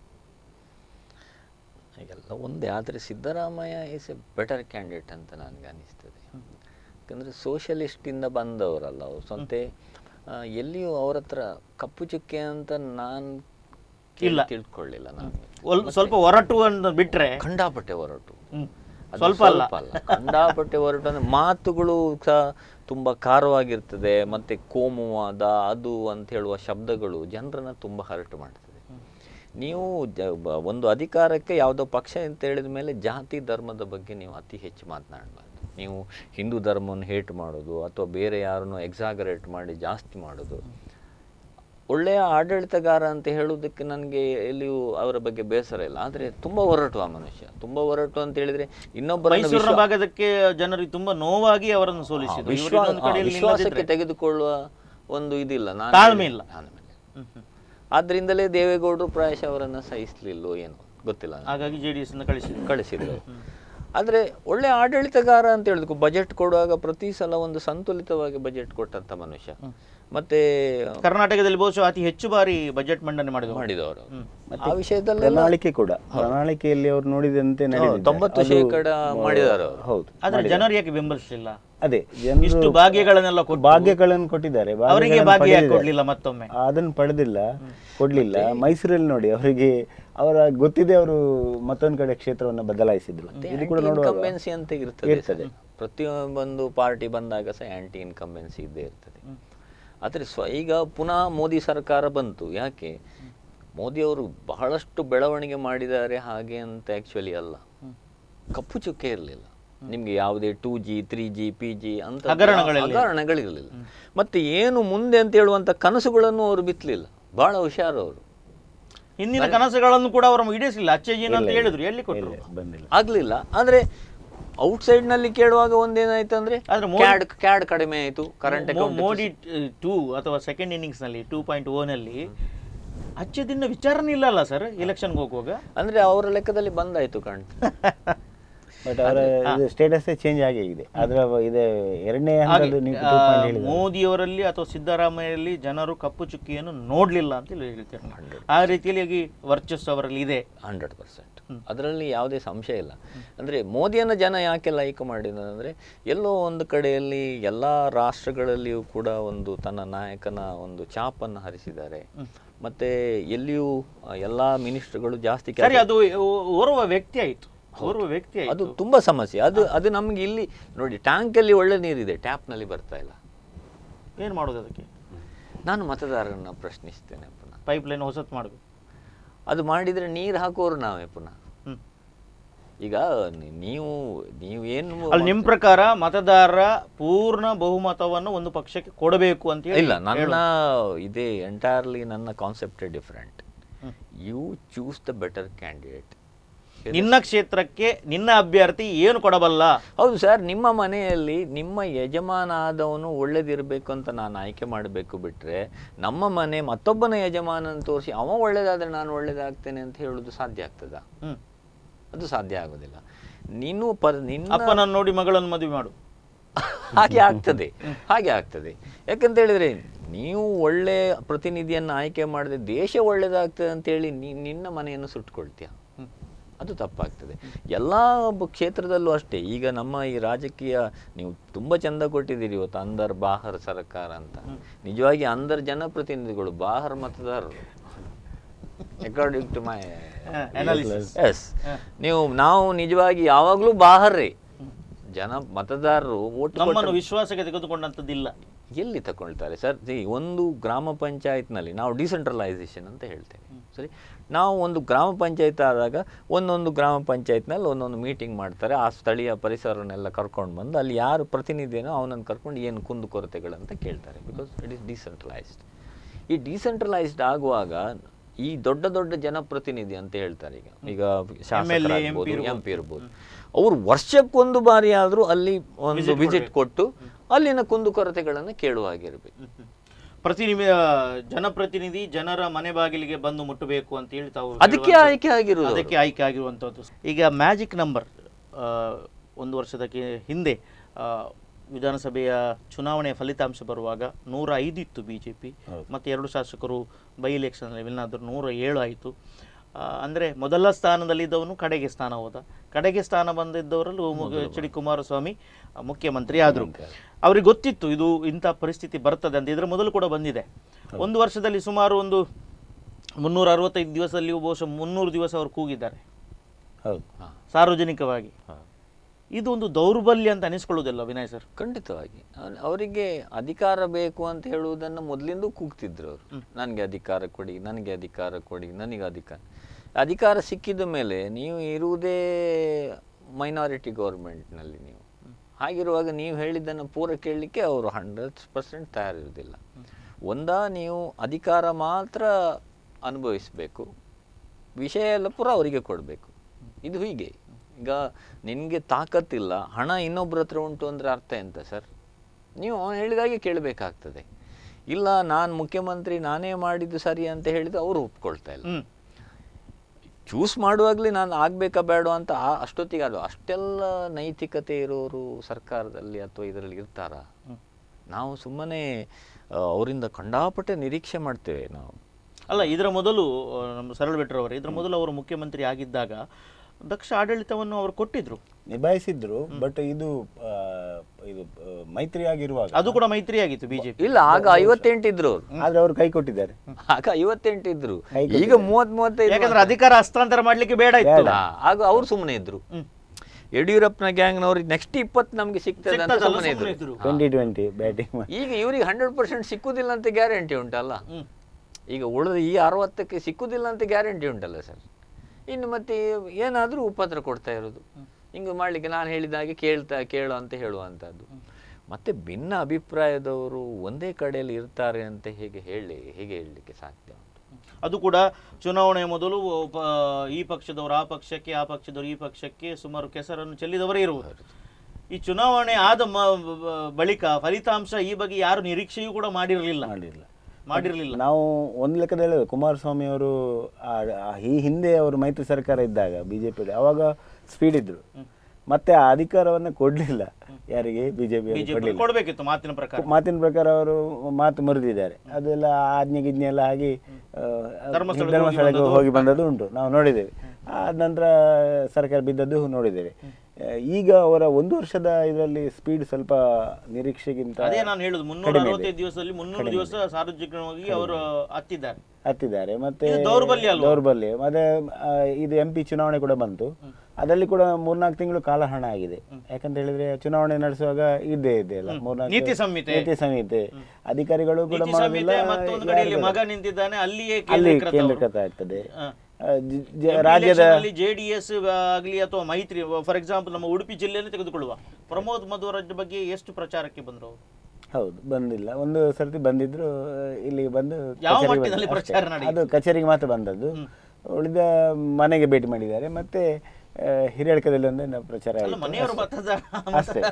ಎಲ್ಲ ಒಂದೇ ಆದರೆ Siddaramaiah is a better candidate ಅಂತ ನನಗೆ ಅನಿಸ್ತದೆ ಯಾಕಂದರೆ ಸೋಷಲಿಸ್ಟಿಂದ ಬಂದವರಲ್ಲ ಅವ್ರು ಸ್ವಂತ ಆ, ಎಲ್ಲಿಯೂ ಅವ್ರ ಹತ್ರ ಕಪ್ಪು ಚುಕ್ಕೆ ಅಂತ ನಾನು ಇಲ್ಲ. ತಿಳ್ಕೊಳ್ಳಿಲ್ಲ ನಾನು ಒಲ್- ಸ್ವಲ್ಪ ಹೊರಟು ಅಂತ ಬಿಟ್ರೆ ಖಂಡಾಪಟ್ಟೆ ಹೊರಟು ಹ್ಮ್. ಅದು ಸ್ವಲ್ಪ ಅಲ್ಲ ಖಂಡಾಪಟ್ಟೆ ಹೊರಟು ಅಂದ್ರೆ ಮಾತುಗಳು ಸಹ ತುಂಬ ಖಾರವಾಗಿರ್ತದೆ ಮತ್ತೆ ಕೋಮುವಾದ ಅದು ಅಂತ ಹೇಳುವ ಶಬ್ದಗಳು ಜನರನ್ನ ತುಂಬ ಹರಟು ಮಾಡ್ತದೆ ನೀವು ಜ- ಬ- ಒಂದು ಅಧಿಕಾರಕ್ಕೆ ಯಾವುದೋ ಪಕ್ಷ ಅಂತ ಹೇಳಿದ ಮೇಲೆ ಜಾತಿ ಧರ್ಮದ ಬಗ್ಗೆ ನೀವು ಅತಿ ಹೆಚ್ಚು ಮಾತನಾಡಬಾರ್ದು ನೀವು ಹಿಂದೂ ಧರ್ಮವನ್ನು ಹೇಟ್ ಮಾಡೋದು ಅಥವಾ ಬೇರೆ ಯಾರನ್ನು ಎಕ್ಸಾಗರೇಟ್ ಮಾಡಿ ಜಾಸ್ತಿ ಮಾಡೋದು ಒಳ್ಳೆಯ ಆಡಳಿತಗಾರ ಅಂತ ಹೇಳುವುದಕ್ಕೆ ನನಗೆ ಎಲ್ಲಿಯೂ ಅವರ ಬಗ್ಗೆ ಬೇಸರ ಇಲ್ಲ ಆದರೆ ತುಂಬ ಹೊರಟು ಆ ಮನುಷ್ಯ ತುಂಬ ಹೊರಟು ಅಂತ ಹೇಳಿದ್ರೆ ಇನ್ನೊಬ್ಬರನ್ನು ಮೈಸೂರಿನ ವಿಶ್ವ- ಭಾಗದಕ್ಕೆ ಜನರಿಗೆ ತುಂಬಾ ನೋವಾಗಿ ಅವರನ್ನು ಸೋಲಿಸಿದ್ರು ಇವರು ವಿಶ್ವ- ಇನ್ನೊಂದು ಹಾ, ಕಡೆಯಲ್ಲಿ ವಿಶ್ವಾಸಕ್ಕೆ ನಿಲ್ಲದಿದ್ರೆ- ತೆಗೆದುಕೊಳ್ಳುವ ಒಂದು ಇದಿಲ್ಲ ನಾನು ತಾಳ್ಮೆ ಇಲ್ಲ. ತಾಳ್ಮೆ ಇಲ್ಲ. ಹ್ಮ್, ಹ್ಮ್. ಆದ್ರಿಂದಲೇ ದೇವೇಗೌಡರು ಪ್ರಾಯಶಃ ಅವರನ್ನ ಸಹಿಸ್ಲಿಲ್ಲೋ ಏನೋ ಗೊತ್ತಿಲ್ಲ ನನಗೆ. ಹಾಗಾಗಿ ಜೆ ಡಿ ಎಸ್ ಕಳಿಸಿದ್ರು ಕಳಿಸಿದ್ರು ಆದರೆ ಒಳ್ಳೆ ಆಡಳಿತಗಾರ ಅಂತ ಹೇಳಿದ್ಕು ಬಜೆಟ್ ಕೊಡುವಾಗ ಪ್ರತಿ ಸಲ ಒಂದು ಸಂತುಲಿತವಾಗಿ ಬಜೆಟ್ ಕೊಟ್ಟಂತ ಮನುಷ್ಯ ಮತ್ತೆ ಕರ್ನಾಟಕದಲ್ಲಿ ಬಹುಶಃ ಅತಿ ಹೆಚ್ಚು ಬಾರಿ ಬಜೆಟ್ ಮಂಡನೆ ಮಾಡಿದ್ರು ಮಾಡಿದವರು ಹ್ಮ್. ಆ ವಿಷಯದಲ್ಲಿ ಪ್ರಣಾಳಿಕೆ ಕೂಡ ಪ್ರಣಾಳಿಕೆಯಲ್ಲಿ ಅವ್ರು ನೋಡಿದಂತೆ ನಡೆದಿದ್ದಾರೆ. ತೊಂಬತ್ತು ಅದು- ಶೇಕಡ ಮಾಡಿದ್ದಾರೆ ಅವರು ಹೌದು ಆದ್ರೆ ಜನರು ಯಾಕೆ ಬೆಂಬಲಿಸಲಿಲ್ಲ ಅದೇ ಇಷ್ಟು ಜನರು ಭಾಗ್ಯಗಳನ್ನೆಲ್ಲ ಕೊಟ್ಟು ಭಾಗ್ಯಗಳನ್ನು ಕೊಟ್ಟಿದ್ದಾರೆ ಅವರಿಗೆ ಭಾಗ್ಯಗಳನ್ನು ಭಾಗ್ಯ ಯಾಕೆ ಪಡೆದಿದ್ದಾರೆ. ಕೊಡ್ಲಿಲ್ಲ ಮತ್ತೊಮ್ಮೆ ಅದನ್ನು ಪಡೆದಿಲ್ಲ ಕೊಡ್ಲಿಲ್ಲ ಮೈಸೂರಲ್ಲಿ ನೋಡಿ ಅವರಿಗೆ ಅವರ ಗೊತ್ತಿದೆ ಅವರು ಮತ್ತೊಂದು ಕಡೆ ಕ್ಷೇತ್ರವನ್ನು ಬದಲಾಯಿಸಿದ್ರು ಇದು ಕೂಡ ನೋಡುವಾಗ ಇನ್ಕಂಬೆನ್ಸಿ ಅಂತ ಇರ್ತದೆ ಇರ್ತದೆ. ಸರ್. ಪ್ರತಿಯೊಂದು ಪಾರ್ಟಿ ಬಂದಾಗ ಸಹ ಆಂಟಿ ಇನ್ಕಂಬೆನ್ಸಿ ಇದ್ದೇ ಇರ್ತದೆ ಆದರೆ ಸ್ವ ಈಗ ಪುನಃ ಮೋದಿ ಸರ್ಕಾರ ಬಂತು ಯಾಕೆ ಮೋದಿ ಅವರು ಬಹಳಷ್ಟು ಬೆಳವಣಿಗೆ ಮಾಡಿದ್ದಾರೆ ಹಾಗೆ ಅಂತ ಆಕ್ಚುಲಿ ಅಲ್ಲ ಕಪ್ಪು ಚುಕ್ಕೆ ಇರಲಿಲ್ಲ ನಿಮ್ಗೆ ಯಾವುದೇ two G three G P G ಅಂತ ಹಗರಣಗಳಿರ್ಲಿಲ್ಲ. ಹಗರಣಗಳಿರಲಿಲ್ಲ ಮತ್ತೆ ಏನು ಮುಂದೆ ಅಂತ ಹೇಳುವಂತ ಕನಸುಗಳನ್ನು ಅವರು ಬಿತ್ತಲಿಲ್ಲ ಬಹಳ ಹುಷಾರು ಅವರು ಹಿಂದಿನ ಕನಸುಗಳನ್ನು ಕೂಡ ಅವರು ಈಡೇರಿಸಲಿಲ್ಲ ಅಚ್ಚೇಜಿನ ಅಂತ ಹೇಳಿದ್ರು ಎಲ್ಲಿ ಕೊಟ್ಟರು ಇಲ್ಲ, ಬಂದಿಲ್ಲ ಆಗ್ಲಿಲ್ಲ ಆದ್ರೆ ಔಟ್ಸೈಡ್ ನಲ್ಲಿ ಕೇಳುವಾಗ ಒಂದೇನಾಯ್ತು ಅಂದ್ರೆ ಆದ್ರೆ ಮೋದಿ- ಕ್ಯಾಡ್ ಕ್ಯಾಡ್ ಕಡಿಮೆ ಆಯ್ತು ಕರೆಂಟ್ ಮೋ- ಅಕೌಂಟ್ ಮೋಡಿ ಟೂ ಅಥವಾ ಸೆಕೆಂಡ್ ಇನ್ನಿಂಗ್ಸ್ ನಲ್ಲಿ ಟೂ ಪಾಯಿಂಟ್ ನಲ್ಲಿ ಅಚ್ಚದಿನ ವಿಚಾರನೇ ಇಲ್ಲಲ್ಲ ಸರ್ ಎಲೆಕ್ಷನ್ಗೆ ಹೋಗುವಾಗ ಅಂದ್ರೆ ಅವರ ಲೆಕ್ಕದಲ್ಲಿ ಬಂದಾಯ್ತು ಕಾಣ್ತು ಬಟ್ ಅವರ ಇದು ಸ್ಟೇಟಸ್ ಚೇಂಜ್ ಆಗೇ ಇದೆ ಅದರ ಇದೆ ಎರಡನೇ ಹಾಗೆ, ಹಂತದ್ದು ನೀವು ಆ, two point ಹೇಳಿದ್ರೆ. ಮೋದಿಯವರಲ್ಲಿ ಅಥವಾ ಸಿದ್ದರಾಮಯ್ಯಲ್ಲಿ ಜನರು ಕಪ್ಪು ಚುಕ್ಕಿಯನ್ನು ನೋಡ್ಲಿಲ್ಲ ಅಂತ ಹೇಳಿ ಹೇಳ್ತಾರೆ ನಾವು. ಆ ರೀತಿಯಲ್ಲಿ ವರ್ಚಸ್ಸು ಅವರಲ್ಲಿ ಇದೆ ಹಂಡ್ರೆಡ್ ಪರ್ಸೆಂಟ್ ಅದರಲ್ಲಿ ಯಾವುದೇ ಸಂಶಯ ಇಲ್ಲ ಅಂದ್ರೆ ಮೋದಿಯನ್ನ ಜನ ಯಾಕೆ ಲೈಕ್ ಮಾಡಿದಂದ್ರೆ ಎಲ್ಲೋ ಒಂದು ಕಡೆಯಲ್ಲಿ ಎಲ್ಲ ರಾಷ್ಟ್ರಗಳಲ್ಲಿಯೂ ಕೂಡ ಒಂದು ತನ್ನ ನಾಯಕನ ಒಂದು ಚಾಪನ್ನು ಹರಿಸಿದ್ದಾರೆ ಮತ್ತೆ ಎಲ್ಲಿಯೂ ಆ, ಎಲ್ಲಾ ಮಿನಿಸ್ಟರ್ಗಳು ಜಾಸ್ತಿ ಸರಿ ಕೆಲ್ಸ- ಅದು ಓ- ಓರ್ವ ವ್ಯಕ್ತಿ ಆಯ್ತು ಓರ್ವ ವ್ಯಕ್ತಿ ಅದು ಆಯ್ತು ತುಂಬಾ ಸಮಸ್ಯೆ ಅದು ಅದು ನಮ್ಗೆ ಇಲ್ಲಿ ನೋಡಿ ಟ್ಯಾಂಕ್ ಅಲ್ಲಿ ಒಳ್ಳೆ ನೀರಿದೆ ಟ್ಯಾಪ್ ನಲ್ಲಿ ಬರ್ತಾ ಇಲ್ಲ ಏನ್ ಮಾಡೋದು ಅದಕ್ಕೆ ನಾನು ಮತದಾರರನ್ನ ಪ್ರಶ್ನಿಸ್ತೇನೆ ಪುನಃ ಪೈಪ್ ಲೈನ್ ಹೊಸತ್ ಮಾಡಬೇಕು ಅದು ಮಾಡಿದ್ರೆ ನೀರು ಹಾಕೋರು ನಾವೇ ಪುನಃ ಹ್ಮ್ ಈಗ ನಿ- ನೀವು ನೀವು ಏನು ಅಲ್ಲಿ ನಿಮ್ ಪ್ರಕಾರ ಮತದಾರರ ಪೂರ್ಣ ಬಹುಮತವನ್ನು ಒಂದು ಪಕ್ಷಕ್ಕೆ ಕೊಡಬೇಕು ಅಂತ ಹೇಳಿ ಇಲ್ಲ ನನ್ನ ಇದೇ ಎಂಟೈರ್ಲಿ ನನ್ನ ಕಾನ್ಸೆಪ್ಟೇ different you choose the better candidate ನಿನ್ನ ಕ್ಷೇತ್ರಕ್ಕೆ ನಿನ್ನ ಅಭ್ಯರ್ಥಿ ಏನು ಕೊಡಬಲ್ಲ ಹೌದು ಸರ್ ನಿಮ್ಮ ಮನೆಯಲ್ಲಿ ನಿಮ್ಮ ಯಜಮಾನ ಆದವನು ಒಳ್ಳೇದಿರಬೇಕು ಅಂತ ನಾನು ಆಯ್ಕೆ ಮಾಡಬೇಕು ಬಿಟ್ರೆ ನಮ್ಮ ಮನೆ ಮತ್ತೊಬ್ಬನ ಯಜಮಾನನ ತೋರಿಸಿ ಅವ ಒಳ್ಳೇದಾದ್ರೆ ನಾನು ಒಳ್ಳೇದಾಗ್ತೇನೆ ಅಂತ ಹೇಳುದು ಸಾಧ್ಯ ಆಗ್ತದಾ ಹ್ಮ್ ಅದು ಸಾಧ್ಯ ಆಗೋದಿಲ್ಲ ನೀನು ಪರ್ ನಿನ್ನ ಅಪ್ಪನನ್ನು ನೋಡಿ ಮಗಳನ್ನು ಮದುವೆ ಮಾಡು ಹಾಗೆ ಆಗ್ತದೆ ಹಾಗೆ ಆಗ್ತದೆ ಯಾಕಂತ ಹೇಳಿದ್ರೆ ನೀವು ಒಳ್ಳೆ ಪ್ರತಿನಿಧಿಯನ್ನು ಆಯ್ಕೆ ಮಾಡಿದ್ರೆ ದೇಶ ಒಳ್ಳೇದಾಗ್ತದೆ ಅಂತೇಳಿ ನೀ ನಿನ್ನ ಮನೆಯನ್ನು ಸುಟ್ಕೊಳ್ತೀಯ ಅದು ತಪ್ಪಾಗ್ತದೆ ಎಲ್ಲ ಬ- ಕ್ಷೇತ್ರದಲ್ಲೂ ಅಷ್ಟೇ ಈಗ ನಮ್ಮ ಈ ರಾಜಕೀಯ ನೀವು ತುಂಬ ಚಂದ ಕೊಟ್ಟಿದ್ದೀರಿ ಇವತ್ತು ಅಂದರ್ ಬಾಹರ್ ಸರ್ಕಾರ ಅಂತ ನಿಜವಾಗಿ ಅಂದರ್ ಜನಪ್ರತಿನಿಧಿಗಳು ಬಾಹರ್ ಮತದಾರರು according to my analysis is ನೀವು ನಾವು ನಿಜವಾಗಿ ಯಾವಾಗಲೂ ಬಾಹರ್ರೆ ಜನ ಮತದಾರರು ಓಟ್ ನಮ್ಮನ್ನು ವಿಶ್ವಾಸಕ್ಕೆ ತೆಗೆದುಕೊಂಡಂಥದ್ದಿಲ್ಲ ಎಲ್ಲಿ ತಗೊಳ್ತಾರೆ ಸರ್ ಸಿ ಒಂದು ಗ್ರಾಮ ಪಂಚಾಯತ್ನಲ್ಲಿ ನಾವು ಡಿಸೆಂಟ್ರಲೈಸೇಷನ್ ಅಂತ ಹೇಳ್ತೇವೆ ಸರಿ ನಾವು ಒಂದು ಗ್ರಾಮ ಪಂಚಾಯತ್ ಆದಾಗ ಒಂದೊಂದು ಗ್ರಾಮ ಪಂಚಾಯತ್ನಲ್ಲಿ ಒಂದೊಂದು ಮೀಟಿಂಗ್ ಮಾಡ್ತಾರೆ ಆ ಸ್ಥಳೀಯ ಪರಿಸರನೆಲ್ಲ ಕರ್ಕೊಂಡು ಬಂದು ಅಲ್ಲಿ ಯಾರು ಪ್ರತಿನಿಧಿನೋ ಅವನನ್ನು ಕರ್ಕೊಂಡು ಏನು ಕುಂದುಕೊರತೆಗಳಂತ ಕೇಳ್ತಾರೆ ಬಿಕಾಸ್ ಇಟ್ ಇಸ್ ಡಿಸೆಂಟ್ರಲೈಸ್ಡ್ ಈ ಡಿಸೆಂಟ್ರಲೈಸ್ಡ್ ಆಗುವಾಗ ಈ ದೊಡ್ಡ ದೊಡ್ಡ ಜನಪ್ರತಿನಿಧಿ ಅಂತ ಹೇಳ್ತಾರೆ ಈಗ ಈಗ ಶಾಸಕರಾಗ್ಬೋದು ಎಂ ಪಿ ಇರ್ಬೋದು ಅವರು ವರ್ಷಕ್ಕೊಂದು ಬಾರಿ ಆದರೂ ಅಲ್ಲಿ ಒಂದು ವಿಸಿಟ್ ಕೊಟ್ಟು ಅಲ್ಲಿನ ಕುಂದುಕೊರತೆಗಳನ್ನು ಕೇಳುವಾಗಿರ್ಬೇಕು ಪ್ರತಿನಿಧಿ ಜನಪ್ರತಿನಿಧಿ ಜನರ ಮನೆ ಬಾಗಿಲಿಗೆ ಬಂದು ಮುಟ್ಟಬೇಕು ಅಂತ ಹೇಳಿ ತಾವು ಅದಕ್ಕೆ ಹೇಳುವಂಥದ್ದು. ಆಯ್ಕೆ ಆಗಿರುವುದು ಅವರು. ಅದಕ್ಕೆ ಆಯ್ಕೆ ಆಗಿರುವಂಥದ್ದು ಈಗ ಮ್ಯಾಜಿಕ್ ನಂಬರ್ ಒಂದು ವರ್ಷದಕ್ಕೆ ಹಿಂದೆ ಆ, ವಿಧಾನಸಭೆಯ ಚುನಾವಣೆಯ ಫಲಿತಾಂಶ ಬರುವಾಗ ನೂರ ಐದು ಇತ್ತು ಬಿ ಜೆ ಪಿ ಮತ್ತು ಎರಡು ಶಾಸಕರು ಬೈ ಎಲೆಕ್ಷನಲ್ಲಿ ವಿನ್ ಆದರು ನೂರ ಏಳು ಆಯಿತು ಅಂದರೆ ಮೊದಲ ಸ್ಥಾನದಲ್ಲಿದ್ದವನು ಕಡೆಗೆ ಸ್ಥಾನ ಹೋದ ಕಡೆಗೆ ಸ್ಥಾನ ಬಂದಿದ್ದವರಲ್ಲೂ ಎಚ್ ಡಿ ಕುಮಾರಸ್ವಾಮಿ ಆ, ಮುಖ್ಯಮಂತ್ರಿ ಆದರು ಅವ್ರಿಗೆ ಗೊತ್ತಿತ್ತು ಇದು ಇಂಥ ಪರಿಸ್ಥಿತಿ ಬರ್ತದೆ ಅಂತ ಇದರ ಮೊದಲು ಕೂಡ ಬಂದಿದೆ ಒಂದು ವರ್ಷದಲ್ಲಿ ಸುಮಾರು ಒಂದು ಮುನ್ನೂರ ಅರವತ್ತೈದು ದಿವಸದಲ್ಲಿ ಬಹುಶಃ ಮುನ್ನೂರು ದಿವಸ ಅವರು ಕೂಗಿದ್ದಾರೆ ಹೌದು ಹಾ, ಸಾರ್ವಜನಿಕವಾಗಿ ಹಾ. ಇದು ಒಂದು ದೌರ್ಬಲ್ಯ ಅಂತ ಅನಿಸ್ಕೊಳ್ಳೋದಿಲ್ಲ ವಿನಯ್ ಸರ್ ಖಂಡಿತವಾಗಿ ಅವ್ನ್- ಅವರಿಗೆ ಅಧಿಕಾರ ಬೇಕು ಅಂತ ಹೇಳುವುದನ್ನು ಮೊದಲಿಂದ ಕೂಗ್ತಿದ್ರು ಅವರು ನನಗೆ ಅಧಿಕಾರ ಕೊಡಿ ನನಗೆ ಅಧಿಕಾರ ಕೊಡಿ ನನಗೆ ಅಧಿಕಾರ ಅಧಿಕಾರ ಸಿಕ್ಕಿದ ಮೇಲೆ ನೀವು ಇರುವುದೇ ಮೈನಾರಿಟಿ ಗೌರ್ಮೆಂಟ್ನಲ್ಲಿ ನೀವು ಹಾಗಿರುವಾಗ ನೀವು ಹೇಳಿದ್ದನ್ನು ಪೂರ ಕೇಳಲಿಕ್ಕೆ ಅವರು ಹಂಡ್ರೆಡ್ ಪರ್ಸೆಂಟ್ ತಯಾರಿರುವುದಿಲ್ಲ ಒಂದ ನೀವು ಅಧಿಕಾರ ಮಾತ್ರ ಅನುಭವಿಸಬೇಕು ವಿಷಯ ಎಲ್ಲ ಪೂರ ಅವರಿಗೆ ಕೊಡಬೇಕು ಇದು ಹೀಗೆ ಈಗ ನಿನಗೆ ತಾಕತ್ತಿಲ್ಲ ಹಣ ಇನ್ನೊಬ್ಬರ ಹತ್ರ ಉಂಟು ಅಂದರೆ ಅರ್ಥ ಎಂತ ಸರ್ ನೀವು ಅವನು ಹೇಳಿದಾಗೆ ಕೇಳಬೇಕಾಗ್ತದೆ ಇಲ್ಲ ನಾನು ಮುಖ್ಯಮಂತ್ರಿ ನಾನೇ ಮಾಡಿದ್ದು ಸರಿ ಅಂತ ಹೇಳಿದ್ದು ಅವರು ಒಪ್ಕೊಳ್ತಾ ಇಲ್ಲ ಹ್ಮ್ ಚೂಸ್ ಮಾಡುವಾಗಲೇ ನಾನು ಆಗಬೇಕಾ ಬೇಡ ಅಂತ ಆ- ಅಷ್ಟೊತ್ತಿಗೆ ಅದು ಅಷ್ಟೆಲ್ಲ ನೈತಿಕತೆ ಇರೋರು ಸರ್ಕಾರದಲ್ಲಿ ಅಥವಾ ಇದರಲ್ಲಿ ಇರ್ತಾರ ನಾವು ಸುಮ್ಮನೆ ಆ, ಅವರಿಂದ ಕಂಡಾಪಟ್ಟೆ ನಿರೀಕ್ಷೆ ಮಾಡ್ತೇವೆ ನಾವು ಅಲ್ಲ ಇದರ ಮೊದಲು ಆ, ನಮ್ಮ ಸರಳ ಭಟ್ರು ಅವರು ಇದರ ಮೊದಲು ಅವರು ಮುಖ್ಯಮಂತ್ರಿ ಆಗಿದ್ದಾಗ ದಕ್ಷ ಆಡಳಿತವನ್ನು ಅವರು ಕೊಟ್ಟಿದ್ರು ನಿಭಾಯಿಸಿದ್ರು ಬಟ್ ಇದು ಆ, ಇದು ಆ, ಮೈತ್ರಿ ಆಗಿರುವಾಗ ಅದು ಕೂಡ ಮೈತ್ರಿ ಆಗಿತ್ತು ಬಿಜೆಪಿ ಇಲ್ಲ ಆಗ ಐವತ್ತೆಂಟು ಇದ್ರು ಅವರು ಆದ್ರೆ ಅವರು ಕೈ ಕೊಟ್ಟಿದ್ದಾರೆ ಆಗ ಐವತ್ತೆಂಟು ಇದ್ರು ಹೇಗೆ ಈಗ ಮೂವತ್ ಮೂವತ್ತೈದು ಯಾಕಂದ್ರೆ ಅಧಿಕಾರ ಹಸ್ತಾಂತರ ಮಾಡ್ಲಿಕ್ಕೆ ಬೇಡ ಇತ್ತು ಹಾ, ಆಗ ಅವ್ರು ಸುಮ್ಮನೆ ಇದ್ರು ಹ್ಮ್. ಯಡಿಯೂರಪ್ಪನ ಗ್ಯಾಂಗ್ನವ್ರಿಗೆ ನೆಕ್ಸ್ಟ್ ಇಪ್ಪತ್ತು ನಮ್ಗೆ ಸಿಗ್ತದೆ ಅಂತ ಸಿಗ್ತದಲ್ಲ, ಸುಮ್ಮನೆ ಸುಮ್ನೆ ಇದ್ರು ಇದ್ರು. ಟ್ವೆಂಟಿ ಟ್ವೆಂಟಿ ಬ್ಯಾಟಿಂಗ್ ಈಗ ಇವ್ರಿಗೆ ಹಂಡ್ರೆಡ್ ಪರ್ಸೆಂಟ್ ಸಿಕ್ಕುದಿಲ್ಲ ಅಂತ ಗ್ಯಾರಂಟಿ ಉಂಟಲ್ಲ ಹ್ಮ್. ಈಗ ಉಳಿದ ಈ ಅರವತ್ತಕ್ಕೆ ಸಿಕ್ಕುದಿಲ್ಲ ಅಂತ ಗ್ಯಾರಂಟಿ ಉಂಟಲ್ಲ ಸರ್ ಇನ್ನು ಮತ್ತೆ ಏನಾದರೂ ಉಪದ್ರ ಕೊಡ್ತಾ ಇರೋದು ಹಿಂಗೆ ಮಾಡಲಿಕ್ಕೆ ನಾನು ಹೇಳಿದ ಹಾಗೆ ಕೇಳ್ತಾ ಕೇಳು ಅಂತ ಹೇಳುವಂಥದ್ದು ಮತ್ತೆ ಭಿನ್ನ ಅಭಿಪ್ರಾಯದವರು ಒಂದೇ ಕಡೆಯಲ್ಲಿ ಇರ್ತಾರೆ ಅಂತ ಹೇಗೆ ಹೇಳಿ ಹೇಗೆ ಹೇಳಲಿಕ್ಕೆ ಸಾಧ್ಯ ಉಂಟು ಅದು ಕೂಡ ಚುನಾವಣೆ ಮೊದಲು ಒಬ್ಬ ಈ ಪಕ್ಷದವರು ಆ ಪಕ್ಷಕ್ಕೆ ಆ ಪಕ್ಷದವರು ಈ ಪಕ್ಷಕ್ಕೆ ಸುಮಾರು ಕೆಸರನ್ನು ಚೆಲ್ಲಿದವರೇ ಇರುವುದು ಈ ಚುನಾವಣೆ ಆದ ಮ- ಬ- ಬಳಿಕ ಫಲಿತಾಂಶ ಈ ಬಗ್ಗೆ ಯಾರು ನಿರೀಕ್ಷೆಯೂ ಕೂಡ ಮಾಡಿರಲಿಲ್ಲ ಮಾಡಿರಲಿಲ್ಲ ಮಾಡಿರಲಿಲ್ಲ ನಾವು ಒಂದು ಲೆಕ್ಕದಲ್ಲಿ ಕುಮಾರಸ್ವಾಮಿ ಅವರು ಆ- ಆ ಈ ಹಿಂದೆ ಅವರು ಮೈತ್ರಿ ಸರ್ಕಾರ ಇದ್ದಾಗ ಬಿಜೆಪಿ ಅವಾಗ ಸ್ಪೀಡ್ ಇದ್ರು ಮತ್ತೆ ಆ ಅಧಿಕಾರವನ್ನ ಕೊಡ್ಲಿಲ್ಲ ಯಾರಿಗೆ ಬಿಜೆಪಿ ಬಿಜೆಪಿ ಕೊಡ್ಲಿಲ್ಲ ಕೊಡ್ಬೇಕಿತ್ತು ಮಾತಿನ ಪ್ರಕಾರ ಮಾತಿನ ಪ್ರಕಾರ ಅವರು ಮಾತು ಮುರಿದಿದ್ದಾರೆ ಅದೆಲ್ಲ ಆಜ್ಞೆ ಗಿಜ್ಞೆ ಎಲ್ಲ ಆಗಿ ಆ, ಧರ್ಮಸ್ಥಳಕ್ಕೆ ಧರ್ಮಸ್ಥಳಕ್ಕೆ ಹೋಗಿ ಹೋಗಿ ಬಂದದ್ದು ಉಂಟು ನಾವು ನೋಡಿದ್ದೇವೆ ಆದ ನಂತರ ಸರ್ಕಾರ ಬಿದ್ದದ್ದು ನೋಡಿದ್ದೇವೆ ಆ, ಈಗ ಅವರ ಒಂದು ವರ್ಷದ ಇದರಲ್ಲಿ ಸ್ಪೀಡ್ ಸ್ವಲ್ಪ ನಿರೀಕ್ಷೆಗಿಂತ ಅದೇ ನಾನು ಹೇಳುದು ಮುನ್ನೂರ ಕಡಿಮೆ ಇದೆ. ಅರವತ್ತೈದು ದಿವಸದಲ್ಲಿ ಮುನ್ನೂರು ದಿವಸ ಸಾರ್ವಜನಿಕವಾಗಿ ಅವರು ಹತ್ತಿದ್ದಾರೆ ಹತ್ತಿದ್ದಾರೆ ಮತ್ತೆ ಇದು ದೌರ್ಬಲ್ಯ ಅಲ್ವಾ? ದೌರ್ಬಲ್ಯ ಮತ್ತೆ ಆ, ಇದು ಎಂ ಪಿ ಚುನಾವಣೆ ಕೂಡ ಬಂತು ಅದರಲ್ಲಿ ಕೂಡ ಮೂರ್ನಾಲ್ಕು ತಿಂಗಳು ಕಾಲಹರಣ ಆಗಿದೆ ಯಾಕಂತ ಹೇಳಿದ್ರೆ ಚುನಾವಣೆ ನಡೆಸುವಾಗ ಇದ್ದೇ ಇದೆ ಅಲ್ಲ ಮೂರ್ನಾಲ್ಕು ನೀತಿ ಸಂಹಿತೆ. ನೀತಿ ಸಂಹಿತೆ ಅಧಿಕಾರಿಗಳು ಕೂಡ ನೀತಿ ಮಾಡೋದಿಲ್ಲ ಸಂಹಿತೆ ಮತ್ತೊಂದು ಕಡೆಯಲ್ಲಿ ಮಗ ನಿಂತಿದ್ದಾನೆ ಅಲ್ಲಿಯೇ ಅಲ್ಲಿ ಕೇಂದ್ರೀಕೃತ ಅವರು. ಕೇಂದ್ರೀಕೃತ ಆಗ್ತದೆ ಹ. ಆ, ಜ- ಜ- ರಾಜ್ಯದ ಜೆಡಿಎಸ್ ಆಗಲಿ ಅಥವಾ ಮೈತ್ರಿ ಫಾರ್ ಎಕ್ಸಾಂಪಲ್ ನಮ್ಮ ಉಡುಪಿ ಜಿಲ್ಲೆಯಲ್ಲಿ ತೆಗೆದುಕೊಳ್ಳುವ ಪ್ರಮೋದ್ ಮಧ್ವರಾಜ್ ಬಗ್ಗೆ ಎಷ್ಟು ಪ್ರಚಾರಕ್ಕೆ ಬಂದರು ಅವರು ಹೌದು ಬಂದಿಲ್ಲ ಒಂದು ಸರ್ತಿ ಬಂದಿದ್ರು ಆ, ಇಲ್ಲಿ ಬಂದು ಯಾವ ಕಚೇರಿಗೆ ಮಟ್ಟದಲ್ಲಿ ಬಂದ್ರು ಪ್ರಚಾರ ಅಷ್ಟೇ. ನಡೆಯಿತು? ಅದು ಕಚೇರಿಗೆ ಮಾತ್ರ ಬಂದದ್ದು ಉಳಿದ ಮನೆಗೆ ಭೇಟಿ ಮಾಡಿದ್ದಾರೆ ಮತ್ತೆ ಆ, ಹಿರಿಯಡ್ಕದಲ್ಲಿ ಒಂದು ನ- ಪ್ರಚಾರ ಅಲ್ಲ ಆಯಿತು. ಮನೆಯವರು ಮತದಾರ ಅಷ್ಟೇ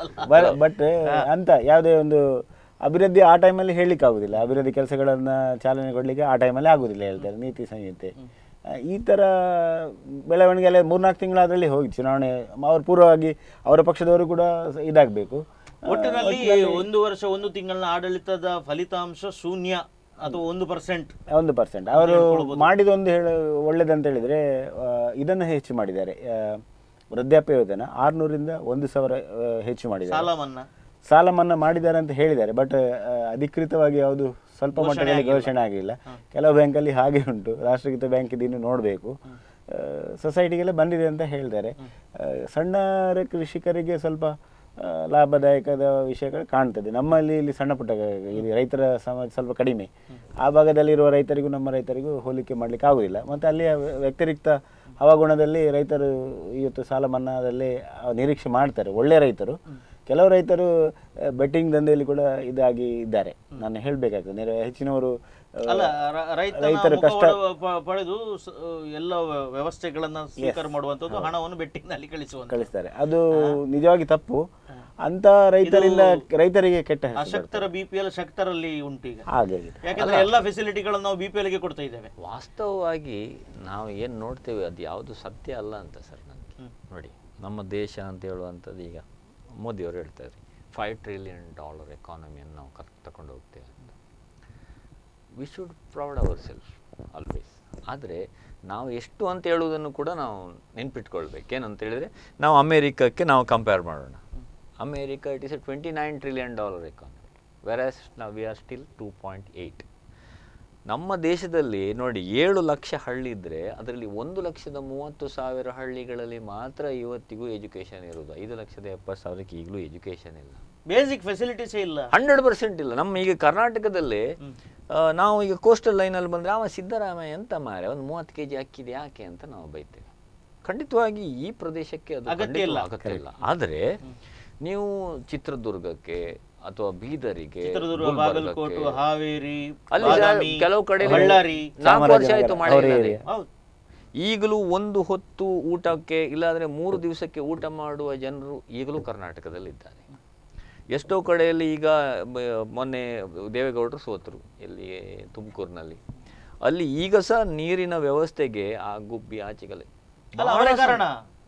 ಬಟ್ ಅಂತ ಯಾವುದೇ ಒಂದು ಅಭಿವೃದ್ಧಿ ಆ ಟೈಮಲ್ಲಿ ಹೇಳಲಿಕ್ಕೆ ಆಗುದಿಲ್ಲ ಅಭಿವೃದ್ಧಿ ಕೆಲಸಗಳನ್ನ ಚಾಲನೆ ಕೊಡ್ಲಿಕ್ಕೆ ಆ ಟೈಮಲ್ಲಿ ಆಗುದಿಲ್ಲ ಹೇಳ್ತಾರೆ ನೀತಿ ಸಂಹಿತೆ ಆ, ಈ ತರ ಬೆಳವಣಿಗೆ ಎಲ್ಲ ಮೂರ್ನಾಲ್ಕು ತಿಂಗಳು ಅದರಲ್ಲಿ ಹೋಗಿ ಚುನಾವಣೆ ಅವ್ರ ಪೂರ್ವವಾಗಿ ಅವರ ಪಕ್ಷದವರು ಕೂಡ ಸ- ಇದಾಗಬೇಕು ಒಟ್ಟಿನಲ್ಲಿ ಒಂದು ವರ್ಷ ಒಂದು ತಿಂಗಳ ಆಡಳಿತದ ಫಲಿತಾಂಶ ಶೂನ್ಯ ಅಥವಾ ಒಂದು ಪರ್ಸೆಂಟ್ ಒಂದು ಪರ್ಸೆಂಟ್ ಅವರು ಮಾಡಿದೊಂದು ಹೇಳ ಒಳ್ಳೇದಂತ ಹೇಳಿದ್ರೆ ಆ, ಇದನ್ನು ಹೆಚ್ಚು ಮಾಡಿದ್ದಾರೆ ಆ, ವೃದ್ಧಾಪ್ಯ ಯೋಜನೆ ಆರ್ನೂರಿಂದ ಒಂದು ಸಾವಿರ ಆ, ಹೆಚ್ಚು ಮಾಡಿದ್ದಾರೆ ಸಾಲ ಮನ್ನಾ ಸಾಲ ಮನ್ನಾ ಮಾಡಿದ್ದಾರೆ ಅಂತ ಹೇಳಿದ್ದಾರೆ ಬಟ್ ಅಧಿಕೃತವಾಗಿ ಯಾವುದು ಸ್ವಲ್ಪ ಮಟ್ಟದಲ್ಲಿ ಘೋಷಣೆ ಆಗಿಲ್ಲ ಕೆಲವು ಬ್ಯಾಂಕಲ್ಲಿ ಹಾಗೆ ಉಂಟು ರಾಷ್ಟ್ರೀಕೃತ ಬ್ಯಾಂಕ್ ಇನ್ನು ನೋಡಬೇಕು ಸೊಸೈಟಿಗೆಲ್ಲ ಬಂದಿದೆ ಅಂತ ಹೇಳ್ತಾರೆ ಆ, ಸಣ್ಣ ರ- ಕೃಷಿಕರಿಗೆ ಸ್ವಲ್ಪ ಆ, ಲಾಭದಾಯಕದ ವಿಷಯಗಳು ಕಾಣ್ತದೆ ನಮ್ಮಲ್ಲಿ ಇಲ್ಲಿ ಸಣ್ಣ ಪುಟ್ಟ ಇಲ್ಲಿ ರೈತರ ಸಮಾಜ ಸ್ವಲ್ಪ ಕಡಿಮೆ ಆ ಭಾಗದಲ್ಲಿರುವ ರೈತರಿಗೂ ನಮ್ಮ ರೈತರಿಗೂ ಹೋಲಿಕೆ ಮಾಡಲಿಕ್ಕೆ ಆಗುದಿಲ್ಲ ಮತ್ತು ಅಲ್ಲಿಯ ವ್ಯತಿರಿಕ್ತ ಹವಾಗುಣದಲ್ಲಿ ರೈತರು ಇವತ್ತು ಸಾಲ ಮನ್ನಾದಲ್ಲಿ ಆ, ನಿರೀಕ್ಷೆ ಮಾಡ್ತಾರೆ ಒಳ್ಳೆ ರೈತರು ಕೆಲವು ರೈತರು ಬೆಟ್ಟಿಂಗ್ ದಂಧೆಯಲ್ಲಿ ಕೂಡ ಇದಾಗಿ ಇದ್ದಾರೆ ನಾನು ಹೇಳಬೇಕಾಗ್ತದೆ ನೇರ ಹೆಚ್ಚಿನವರು ಆ, ಅಲ್ಲ ರ- ರೈತನ ರೈತರ ಕಷ್ಟ ಮುಖವಾಡ ಪ- ಪಡೆದು ಸ- ಎಲ್ಲ ವ್ಯ- ವ್ಯವಸ್ಥೆಗಳನ್ನ ಸ್ವೀಕಾರ ಮಾಡುವಂತದ್ದು ಹಣವನ್ನು ಬೆಟ್ಟಿಂಗ್ನಲ್ಲಿ ಕಳಿಸುವಂತ ಕಳಿಸ್ತಾರೆ ಅದು ನಿಜವಾಗಿ ತಪ್ಪು ಅಂತ ರೈತರಿಂದ ರೈತರಿಗೆ ಕೆಟ್ಟ ಹೆಸರು ಬರ್ತದೆ. ಅಶಕ್ತರ ಬಿ ಪಿ ಎಲ್ ಶಕ್ತರಲ್ಲಿ ಉಂಟು ಈಗ ಹಾಗೆ ಆಗಿದೆ. ಯಾಕಂದ್ರೆ ಎಲ್ಲ ಫೆಸಿಲಿಟಿಗಳನ್ನು ನಾವು ಬಿ ಪಿ ಎಲ್ಗೆ ಕೊಡ್ತಾ ಇದ್ದೇವೆ ವಾಸ್ತವವಾಗಿ ನಾವು ಏನು ನೋಡ್ತೇವೆ ಅದು ಯಾವುದು ಸತ್ಯ ಅಲ್ಲ ಅಂತ ಸರ್ ನನಗೆ ನೋಡಿ ನಮ್ಮ ದೇಶ ಅಂತ ಹೇಳುವಂಥದ್ದು ಈಗ ಮೋದಿಯವರು ಹೇಳ್ತಾರೆ ಫೈವ್ ಟ್ರಿಲಿಯನ್ ಡಾಲರ್ ಎಕಾನಮಿಯನ್ನು ನಾವು ಕರ್ ತಗೊಂಡು ಹೋಗ್ತೇವೆ ಅಂತ we should proud our self always ಆದರೆ ನಾವು ಎಷ್ಟು ಅಂತ ಹೇಳುವುದನ್ನು ಕೂಡ ನಾವು ನೆನ್ಪಿಟ್ಕೊಳ್ಬೇಕು ಏನಂತ ಹೇಳಿದರೆ ನಾವು ಅಮೇರಿಕಕ್ಕೆ ನಾವು ಕಂಪೇರ್ ಮಾಡೋಣ America it is a twenty nine trillion dollar economy versus ನಾವು we are still two point eight ನಮ್ಮ ದೇಶದಲ್ಲಿ ನೋಡಿ ಏಳು ಲಕ್ಷ ಹಳ್ಳಿ ಇದ್ದರೆ ಅದರಲ್ಲಿ ಒಂದು ಲಕ್ಷದ ಮೂವತ್ತು ಸಾವಿರ ಹಳ್ಳಿಗಳಲ್ಲಿ ಮಾತ್ರ ಇವತ್ತಿಗೂ ಎಜುಕೇಷನ್ ಇರೋದು ಐದು ಲಕ್ಷದ ಎಪ್ಪತ್ತು ಸಾವಿರಕ್ಕೆ ಈಗಲೂ ಎಜುಕೇಷನ್ ಇಲ್ಲ ಬೇಸಿಕ್ ಫೆಸಿಲಿಟೀಸೇ ಇಲ್ಲ ಹಂಡ್ರೆಡ್ ಪರ್ಸೆಂಟ್ ಇಲ್ಲ ನಮ್ಮ ಈಗ ಕರ್ನಾಟಕದಲ್ಲಿ ಆ, ನಾವು ಈಗ ಕೋಸ್ಟಲ್ ಲೈನಲ್ಲಿ ಬಂದರೆ ಅವ ಸಿದ್ದರಾಮಯ್ಯ ಎಂತ ಮಾರೆ ಒಂದು ಮೂವತ್ತು ಕೆ ಜಿ ಅಕ್ಕಿದೆ ಯಾಕೆ ಅಂತ ನಾವು ಬೈತೇವೆ ಖಂಡಿತವಾಗಿ ಈ ಪ್ರದೇಶಕ್ಕೆ ಅದು ಅಗತ್ಯ ಖಂಡಿತ ಇಲ್ಲ. ಅಗತ್ಯ ಇಲ್ಲ ಆದರೆ ನೀವು ಚಿತ್ರದುರ್ಗಕ್ಕೆ ಅಥವಾ ಬೀದರಿಗೆ ಚಿತ್ರದುರ್ಗ ಗುಲ್ಬರ್ಗಕ್ಕೆ, ಬಾಗಲಕೋಟೆ ಹಾವೇರಿ ಅಲ್ಲಿ ಸಹ ಬಾದಾಮಿ, ಕೆಲವು ಕಡೆ ಬಳ್ಳಾರಿ ನಾಲ್ಕು ವರ್ಷ ಆಯ್ತು ಮಳೆ ಅವರೇ ಇಲ್ಲದೆ. ಏರಿಯಾ. ಹೌದು ಈಗಲೂ ಒಂದು ಹೊತ್ತು ಊಟಕ್ಕೆ ಇಲ್ಲಾಂದ್ರೆ ಮೂರು ದಿವಸಕ್ಕೆ ಊಟ ಮಾಡುವ ಜನರು ಈಗಲೂ ಕರ್ನಾಟಕದಲ್ಲಿದ್ದಾರೆ ಎಷ್ಟೋ ಕಡೆಯಲ್ಲಿ ಈಗ ಬ- ಮೊನ್ನೆ ದೇವೇಗೌಡರು ಸೋತರು ಎಲ್ಲಿ ತುಮಕೂರಿನಲ್ಲಿ ಅಲ್ಲಿ ಈಗ ಸಹ ನೀರಿನ ವ್ಯವಸ್ಥೆಗೆ ಆ ಗುಬ್ಬಿ ಆಚೆಗಲೆ ಅಲ್ಲ ಅವರೇ ಕಾರಣ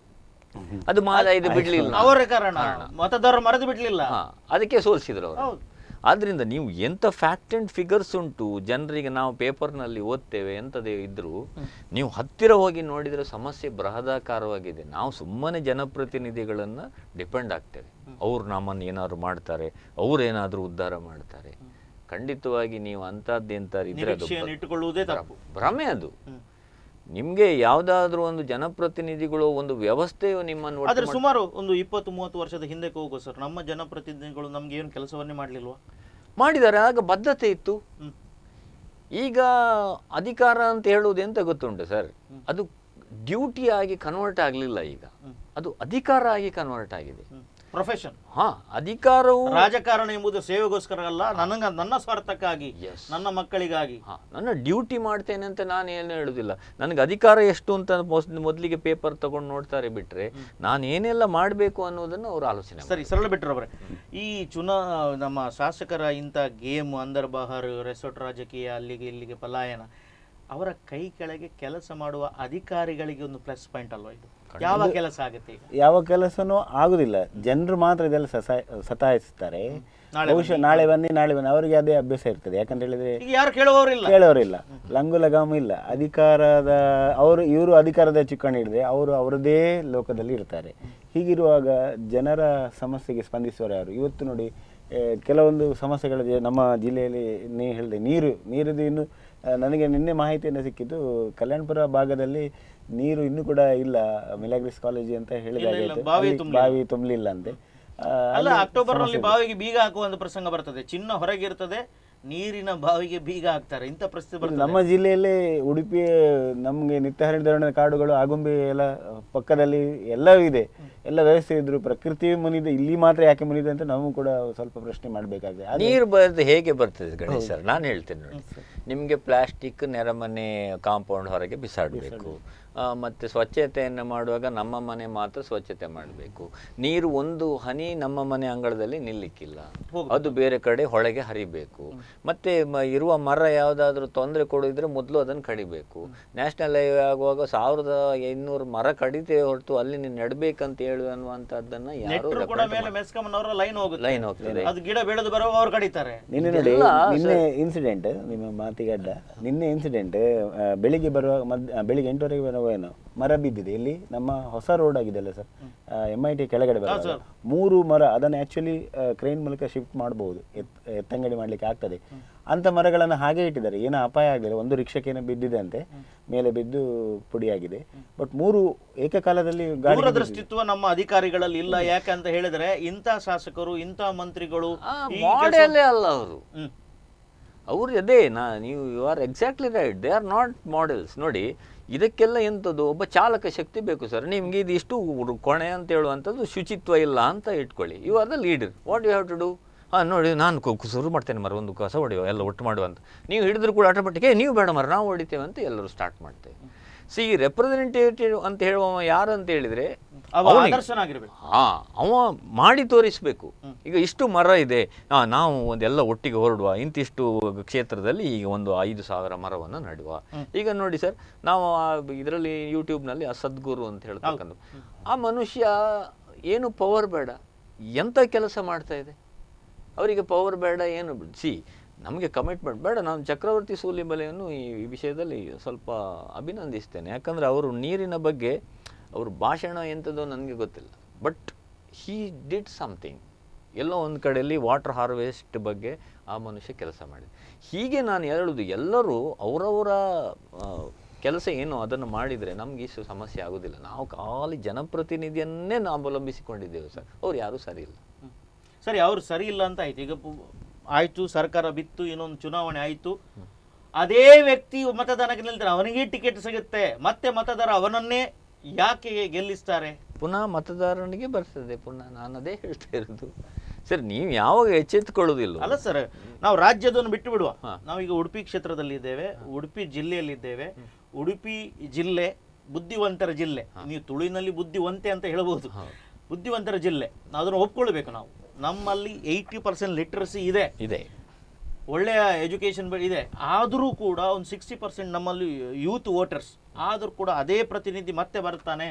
ಅದು ಮಾದ ಇದು ಬಿಡ್ಲಿಲ್ಲ ಅವರೇ ಕಾರಣ ಮತದಾರರು ಮರೆತು ಬಿಡ್ಲಿಲ್ಲ ಹಾ, ಅದಕ್ಕೆ ಸೋಲಿಸಿದ್ರು ಅವರು ಹೌದು ಆದ್ರಿಂದ ನೀವು ಎಂತ ಫ್ಯಾಕ್ಟ್ ಅಂಡ್ ಫಿಗರ್ಸ್ ಉಂಟು ಜನರಿಗೆ ನಾವು ಪೇಪರ್ನಲ್ಲಿ ಓದ್ತೇವೆ ಎಂಥದೇ ಇದ್ರೂ ನೀವು ಹತ್ತಿರ ಹೋಗಿ ನೋಡಿದರೆ ಸಮಸ್ಯೆ ಬೃಹದಾಕಾರವಾಗಿದೆ ನಾವು ಸುಮ್ಮನೆ ಜನಪ್ರತಿನಿಧಿಗಳನ್ನು ಡಿಪೆಂಡ್ ಆಗ್ತೇವೆ ಅವ್ರು ನಮ್ಮನ್ನು ಏನಾದ್ರು ಮಾಡ್ತಾರೆ ಅವ್ರು ಏನಾದರೂ ಉದ್ಧಾರ ಮಾಡ್ತಾರೆ ಖಂಡಿತವಾಗಿ ನೀವು ಅಂಥದ್ದು ಎಂತಾರು ಇದ್ರೆ ಅದು ನಿರೀಕ್ಷೆಯನ್ನು ಇಟ್ಟುಕೊಳ್ಳುವುದೇ ತಪ್ಪು ಭ್ರಮೆ ಅದು ಹ್ಮ್. ನಿಮಗೆ ಯಾವುದಾದ್ರೂ ಒಂದು ಜನಪ್ರತಿನಿಧಿಗಳು ಒಂದು ವ್ಯವಸ್ಥೆಯು ನಿಮ್ಮನ್ನು ಒಟ್ಟು ಆದ್ರೆ ಸುಮಾರು ಒಂದು ಇಪ್ಪತ್ತು ಮೂವತ್ತು ವರ್ಷದ ಹಿಂದಕ್ಕೆ ಹೋಗೋ ಸರ್ ನಮ್ಮ ಜನಪ್ರತಿನಿಧಿಗಳು ನಮ್ಗೆ ಏನು ಕೆಲಸವನ್ನೇ ಮಾಡ್ಲಿಲ್ವಾ ಮಾಡಿದ್ದಾರೆ ಆಗ ಬದ್ಧತೆ ಇತ್ತು ಹ್ಮ್. ಈಗ ಅಧಿಕಾರ ಅಂತ ಹೇಳುವುದು ಎಂತ ಗೊತ್ತುಂಟು ಸರ್ ಅದು ಡ್ಯೂಟಿ ಆಗಿ ಕನ್ವರ್ಟ್ ಆಗಲಿಲ್ಲ ಈಗ ಅದು ಅಧಿಕಾರ ಆಗಿ ಕನ್ವರ್ಟ್ ಆಗಿದೆ ಪ್ರೊಫೆಷನ್ ಹಾ ಅಧಿಕಾರವು ರಾಜಕಾರಣ ಎಂಬುದು ಸೇವೆಗೋಸ್ಕರ ಅಲ್ಲ ನನಗ ನನ್ನ ಸ್ವಾರ್ಥಕ್ಕಾಗಿ Yes. ನನ್ನ ಮಕ್ಕಳಿಗಾಗಿ ಹಾ ನನ್ನ ಡ್ಯೂಟಿ ಮಾಡ್ತೇನೆ ಅಂತ ನಾನು ಏನು ಹೇಳುದಿಲ್ಲ ನನಗೆ ಅಧಿಕಾರ ಎಷ್ಟು ಅಂತ ಮೊಸ್- ಮೊದಲಿಗೆ ಪೇಪರ್ ತಗೊಂಡು ನೋಡ್ತಾರೆ ಬಿಟ್ರೆ ನಾನು ಏನೆಲ್ಲ ಮಾಡಬೇಕು ಅನ್ನೋದನ್ನು ಅವರು ಆಲೋಚನೆ ಮಾಡ್ತಾರೆ. ಸರಿ ಸರಳ ಬಿಟ್ರು ಅವರೇ ಈ ಚುನಾ ನಮ್ಮ ಶಾಸಕರ ಇಂಥ ಗೇಮ್ ಅಂದರ್ ಬಹಾರ್ ರೆಸಾರ್ಟ್ ರಾಜಕೀಯ ಅಲ್ಲಿಗೆ ಇಲ್ಲಿಗೆ ಪಲಾಯನ ಅವರ ಕೈ ಕೆಳಗೆ ಕೆಲಸ ಮಾಡುವ ಅಧಿಕಾರಿಗಳಿಗೆ ಒಂದು ಪ್ಲಸ್ ಪಾಯಿಂಟ್ ಅಲ್ವಾ ಇದು ಯಾವ ಕೆಲಸ ಆಗುತ್ತೆ ಈಗ ಯಾವ ಕೆಲಸನೂ ಆಗುದಿಲ್ಲ ಜನರು ಮಾತ್ರ ಇದೆಲ್ಲ ಸಸಾಯ ಸತಾಯಿಸ್ತಾರೆ ಬಹುಶಃ ನಾಳೆ ಬನ್ನಿ ನಾಳೆ ಬನ್ನಿ ಅವರಿಗೆ ಅದೇ ಅಭ್ಯಾಸ ಇರ್ತದೆ ಯಾಕಂತ ಹೇಳಿದ್ರೆ ಈಗ ಯಾರು ಕೇಳುವವರಿಲ್ಲ ಕೇಳೋರಿಲ್ಲ ಲಂಗು ಲಗಾಮು ಇಲ್ಲ ಅಧಿಕಾರದ ಅವರು ಇವರು ಅಧಿಕಾರದ ಚುಕ್ಕಾಣಿ ಹಿಡಿದ್ರೆ ಅವರು ಅವರದೇ ಲೋಕದಲ್ಲಿ ಇರ್ತಾರೆ ಹೀಗಿರುವಾಗ ಜನರ ಸಮಸ್ಯೆಗೆ ಸ್ಪಂದಿಸುವವರು ಯಾರು ಇವತ್ತು ನೋಡಿ ಆ, ಕೆಲವೊಂದು ಸಮಸ್ಯೆಗಳ ಜೆ- ನಮ್ಮ ಜಿಲ್ಲೆಯಲ್ಲಿ ನೀ ಹೇಳಿದೆ ನೀರು ನೀರಿದು ಇನ್ನು ಆ, ನನಗೆ ನಿನ್ನೆ ಮಾಹಿತಿಯನ್ನು ಸಿಕ್ಕಿದ್ದು ಕಲ್ಯಾಣಪುರ ಭಾಗದಲ್ಲಿ ನೀರು ಇನ್ನೂ ಕೂಡ ಇಲ್ಲ ಮಿಲಾಗ್ರಿಸ್ ಕಾಲೇಜ್ ಅಂತ ಇಲ್ಲ, ಹೇಳಿದಾಗ ಇಲ್ಲ, ಬಾವಿ ಅಲ್ಲಿ ತುಂಬ್ಲಿಲ್ಲ. ಬಾವಿ ತುಂಬಲಿಲ್ಲ ಅಂತೆ ಆ, ಅಲ್ಲ ಅಲ್ಲಿ ಅಕ್ಟೋಬರ್ ನಲ್ಲಿ ಸಮಸ್ಯೆ ಇದೆ. ಬಾವಿಗೆ ಬೀಗ ಹಾಕುವಂತ ಪ್ರಸಂಗ ಬರ್ತದೆ ಚಿನ್ನ ಹೊರಗಿರ್ತದೆ ನೀರಿನ ಬಾವಿಗೆ ಬೀಗ ಹಾಕ್ತಾರೆ ಇಂಥ ಪರಿಸ್ಥಿತಿ ಇದು ಬರ್ತದೆ ನಮ್ಮ ಜಿಲ್ಲೆಯಲ್ಲಿ ಉಡುಪಿ ನಮಗೆ ನಿತ್ಯ ಹರಿದ್ವರ್ಣದ ಕಾಡುಗಳು ಆಗುಂಬೆ ಎಲ್ಲ ಪಕ್ಕದಲ್ಲಿ ಎಲ್ಲವೂ ಇದೆ ಎಲ್ಲ ವ್ಯವಸ್ಥೆ ಇದ್ರು ಪ್ರಕೃತಿ ಮುನಿದೆ ಇಲ್ಲಿ ಮಾತ್ರ ಯಾಕೆ ಮುನಿದೆ ಅಂತ ನಾವು ಕೂಡ ಸ್ವಲ್ಪ ಪ್ರಶ್ನೆ ಮಾಡಬೇಕಾಗಿದೆ ನೀರು ಬರ್ತದೆ ಹೇಗೆ ಬರ್ತದೆ ಗಣೇಶ್ ಸರ್ ನಾನು ಹೇಳ್ತೇನೆ ನೋಡಿ ನಿಮಗೆ ಪ್ಲಾಸ್ಟಿಕ್ ನೆರಮನೆ ಕಾಂಪೌಂಡ್ ಹೊರಗೆ ಬಿಸಾಡಬೇಕು ಆ, ಮತ್ತೆ ಸ್ವಚ್ಛತೆಯನ್ನು ಮಾಡುವಾಗ ನಮ್ಮ ಮನೆ ಮಾತ್ರ ಸ್ವಚ್ಛತೆ ಮಾಡಬೇಕು ನೀರು ಒಂದು ಹನಿ ನಮ್ಮ ಮನೆ ಅಂಗಳದಲ್ಲಿ ನಿಲ್ಲಿಕ್ಕಿಲ್ಲ ಅದು ಬೇರೆ ಕಡೆ ಹೊಳೆಗೆ ಹರಿಬೇಕು ಮತ್ತೆ ಮ- ಇರುವ ಮರ ಯಾವುದಾದ್ರೂ ತೊಂದರೆ ಕೊಡಿದ್ರೆ ಮೊದಲು ಅದನ್ನು ಕಡಿಬೇಕು ನ್ಯಾಷನಲ್ ಹೈವೇ ಆಗುವಾಗ ಸಾವಿರದ ಇನ್ನೂರು ಮರ ಕಡಿತೇವೆ ಹೊರತು ಅಲ್ಲಿ ನೀನು ನೆಡ್ಬೇಕಂತ ಹೇಳು ಅನ್ನುವಂಥದ್ದನ್ನ ಯಾರು ನೆಟ್ರು ಕೂಡ ಮೇಲೆ ಮೆಸ್ಕಮ್ಮನವರ ಲೈನ್ ಹೋಗುತ್ತೆ ಲೈನ್ ಹೋಗ್ತದೆ ಅದು ಗಿಡ ಬೆಳೆದು ಬರುವಾಗ ಅವ್ರು ಕಡಿತಾರೆ ನಿನ್ನೆ ನೋಡಿ ನಿನ್ನೆ ಇನ್ಸಿಡೆಂಟ್ ನಿಮ್ಮ ಮಾತಿಗಡ್ಡ ನಿನ್ನೆ ಇನ್ಸಿಡೆಂಟ್ ಬೆಳಿಗ್ಗೆ ಬರುವಾಗ ಮದ್ ಆ, ಬೆಳಿಗ್ಗೆ ಎಂಟುವರೆಗೆ ಬರುವಾಗ ಏನು ಮರ ಬಿದ್ದಿದೆ ಇಲ್ಲಿ ನಮ್ಮ ಹೊಸ ರೋಡ್ ಆಗಿದೆ ಅಲ್ಲ ಸರ್ ಎಮ್ ಐ ಟಿ ಕೆಳಗಡೆ ಬರುವಾಗ ಮೂರು ಮರ ಅದನ್ನು ಆ್ಯಕ್ಚುಲಿ ಕ್ರೈನ್ ಮೂಲಕ ಶಿಫ್ಟ್ ಮಾಡಬಹುದು ಎತ್ತಂಗಡಿ ಮಾಡ್ಲಿಕ್ಕೆ ಆಗ್ತದೆ ಅಂತ ಮರಗಳನ್ನು ಹಾಗೆ ಇಟ್ಟಿದ್ದಾರೆ ಏನೋ ಅಪಾಯ ಆಗಲಿಲ್ಲ ಒಂದು ರಿಕ್ಷಾಕೇನೋ ಬಿದ್ದಿದೆ ಅಂತೆ ಮೇಲೆ ಬಿದ್ದು ಪುಡಿಯಾಗಿದೆ ಬಟ್ ಮೂರು ಏಕಕಾಲದಲ್ಲಿ ಗಾಡಿ ದೂರದೃಷ್ಟಿತ್ವ ನಮ್ಮ ಅಧಿಕಾರಿಗಳಲ್ಲಿ ಇಲ್ಲ ಯಾಕಂತ ಹೇಳಿದ್ರೆ ಇಂಥ ಶಾಸಕರು ಇಂಥ ಮಂತ್ರಿಗಳು ಈ ಕೆಲ್ಸ- ಮಾಡೆಲ್ಲೇ ಅಲ್ಲ ಅವರು ಹ್ಮ್. ಅವ್ರು ಅದೇ ನಾ ನೀವು you are exactly right they are not models ನೋಡಿ ಇದಕ್ಕೆಲ್ಲ ಎಂಥದ್ದು ಒಬ್ಬ ಚಾಲಕ ಶಕ್ತಿ ಬೇಕು ಸರ್ ನಿಮ್ಗೆ ಇದು ಇಷ್ಟು ಉರು- ಕೊಣೆ ಅಂತ ಹೇಳುವಂಥದ್ದು ಶುಚಿತ್ವ ಇಲ್ಲ ಅಂತ ಇಟ್ಕೊಳ್ಳಿ you are the leader what you have to do ಹಾಂ ನೋಡಿ ನಾನು ಕು- ಕು- ಶುರು ಮಾಡ್ತೇನೆ ಮರ ಒಂದು ಕಸ ಹೊಡೆಯುವ ಎಲ್ಲ ಒಟ್ಟು ಮಾಡುವ ಅಂತ ನೀವು ಹಿಡಿದ್ರು ಕೂಡ ಆಟೋಮೆಟಿಕ್ ಏ ನೀವು ಬೇಡ ಮರ ನಾವು ಹೊಡಿತೇವೆ ಅಂತ ಎಲ್ಲರೂ ಸ್ಟಾರ್ಟ್ ಮಾಡ್ತೇವೆ ಸಿ ರೆಪ್ರೆಸೆಂಟೇಟಿವ್ ಅಂತ ಹೇಳುವ ಯಾರು ಅಂತ ಹೇಳಿದರೆ ಅವ ಅವನಿಗೆ- ಆದರ್ಶನಾಗಿರ್ಬೇಕು ಹಾ ಅವ ಮಾಡಿ ತೋರಿಸ್ಬೇಕು ಈಗ ಇಷ್ಟು ಮರ ಇದೆ ಆ, ನಾವು ಒಂದೆಲ್ಲ ಒಟ್ಟಿಗೆ ಹೊರಡುವ ಇಂತಿಷ್ಟು ಕ್ಷೇತ್ರದಲ್ಲಿ ಈಗ ಒಂದು ಐದು ಸಾವಿರ ಮರವನ್ನು ನಡುವ ಈಗ ನೋಡಿ ಸರ್ ನಾವು ಇದರಲ್ಲಿ ಯೂಟ್ಯೂಬ್ನಲ್ಲಿ ಆ ಸದ್ಗುರು ಅಂತ ಹೇಳ್ತಕ್ಕಂಥ ಆ ಮನುಷ್ಯ ಏನು ಪವರ್ ಬೇಡ ಎಂಥ ಕೆಲಸ ಮಾಡ್ತಾ ಇದೆ ಅವರಿಗೆ ಪವರ್ ಬೇಡ ಏನು ಸಿ ನಮಗೆ ಕಮಿಟ್ಮೆಂಟ್ ಬೇಡ ನಾನು ಚಕ್ರವರ್ತಿ ಸೂಲಿಬಲೆಯನ್ನು ಈ ಈ ವಿಷಯದಲ್ಲಿ ಸ್ವಲ್ಪ ಅಭಿನಂದಿಸ್ತೇನೆ ಯಾಕಂದರೆ ಅವರು ನೀರಿನ ಬಗ್ಗೆ ಅವ್ರ ಭಾಷಣ ಎಂಥದ್ದೋ ನನಗೆ ಗೊತ್ತಿಲ್ಲ ಬಟ್ ಹೀ ಡಿಡ್ ಸಮಥಿಂಗ್ ಎಲ್ಲೋ ಒಂದು ಕಡೆಯಲ್ಲಿ ವಾಟರ್ ಹಾರ್ವೆಸ್ಟ್ ಬಗ್ಗೆ ಆ ಮನುಷ್ಯ ಕೆಲಸ ಮಾಡಿದೆ ಹೀಗೆ ನಾನು ಹೇಳುವುದು ಎಲ್ಲರೂ ಅವರವರ ಕೆಲಸ ಏನು ಅದನ್ನು ಮಾಡಿದರೆ ನಮ್ಗೆ ಇಷ್ಟು ಸಮಸ್ಯೆ ಆಗೋದಿಲ್ಲ ನಾವು ಖಾಲಿ ಜನಪ್ರತಿನಿಧಿಯನ್ನೇ ನಾವು ಅವಲಂಬಿಸಿಕೊಂಡಿದ್ದೇವೆ ಸರ್ ಅವ್ರು ಯಾರೂ ಸರಿ ಇಲ್ಲ ಹ್ಮ್. ಸರಿ ಅವ್ರು ಸರಿ ಇಲ್ಲ ಅಂತ ಆಯ್ತು ಈಗ ಪು- ಆಯ್ತು ಸರ್ಕಾರ ಬಿತ್ತು ಇನ್ನೊಂದು ಚುನಾವಣೆ ಆಯ್ತು ಅದೇ ವ್ಯಕ್ತಿ ಮತದಾನಕ್ಕೆ ನಿಲ್ತಾರೆ ಅವನಿಗೆ ಟಿಕೆಟ್ ಸಿಗುತ್ತೆ ಮತ್ತೆ ಮತದಾರ ಅವನನ್ನೇ ಯಾಕೆ ಗೆಲ್ಲಿಸ್ತಾರೆ ಪುನಃ ಮತದಾರನಿಗೆ ಬರ್ತದೆ ಪುನಃ ನಾನು ಅದೇ ಹೇಳ್ತಾ ಇರೋದು ಸರ್ ನೀವು ಯಾವಾಗ ಎಚ್ಚೆತ್ತುಕೊಳ್ಳೋದಿಲ್ಲ ಅಲ್ಲ ಸರ್ ನಾವು ರಾಜ್ಯದನ್ನು ಬಿಟ್ಟು ಬಿಡುವ ಹಾ. ನಾವೀಗ ಉಡುಪಿ ಕ್ಷೇತ್ರದಲ್ಲಿ ಇದ್ದೇವೆ ಉಡುಪಿ ಜಿಲ್ಲೆಯಲ್ಲಿದ್ದೇವೆ ಉಡುಪಿ ಜಿಲ್ಲೆ ಬುದ್ಧಿವಂತರ ಜಿಲ್ಲೆ ನೀವು ತುಳುವಿನಲ್ಲಿ ಬುದ್ಧಿವಂತೆ ಅಂತ ಹೇಳಬಹುದು ಬುದ್ಧಿವಂತರ ಜಿಲ್ಲೆ ನಾವು ಅದನ್ನು ಒಪ್ಕೊಳ್ಬೇಕು ನಾವು ನಮ್ಮಲ್ಲಿ ಏಯ್ಟಿ ಪರ್ಸೆಂಟ್ ಲಿಟ್ರಸಿ ಇದೆ ಇದೆ ಒಳ್ಳೆಯ ಎಜುಕೇಶನ್ ಇದೆ ಆದರೂ ಕೂಡ ಒಂದು ಸಿಕ್ಸ್ಟಿ ಪರ್ಸೆಂಟ್ ನಮ್ಮಲ್ಲಿ ಯೂತ್ ವೋಟರ್ಸ್ ಆದರೂ ಕೂಡ ಅದೇ ಪ್ರತಿನಿಧಿ ಮತ್ತೆ ಬರ್ತಾನೆ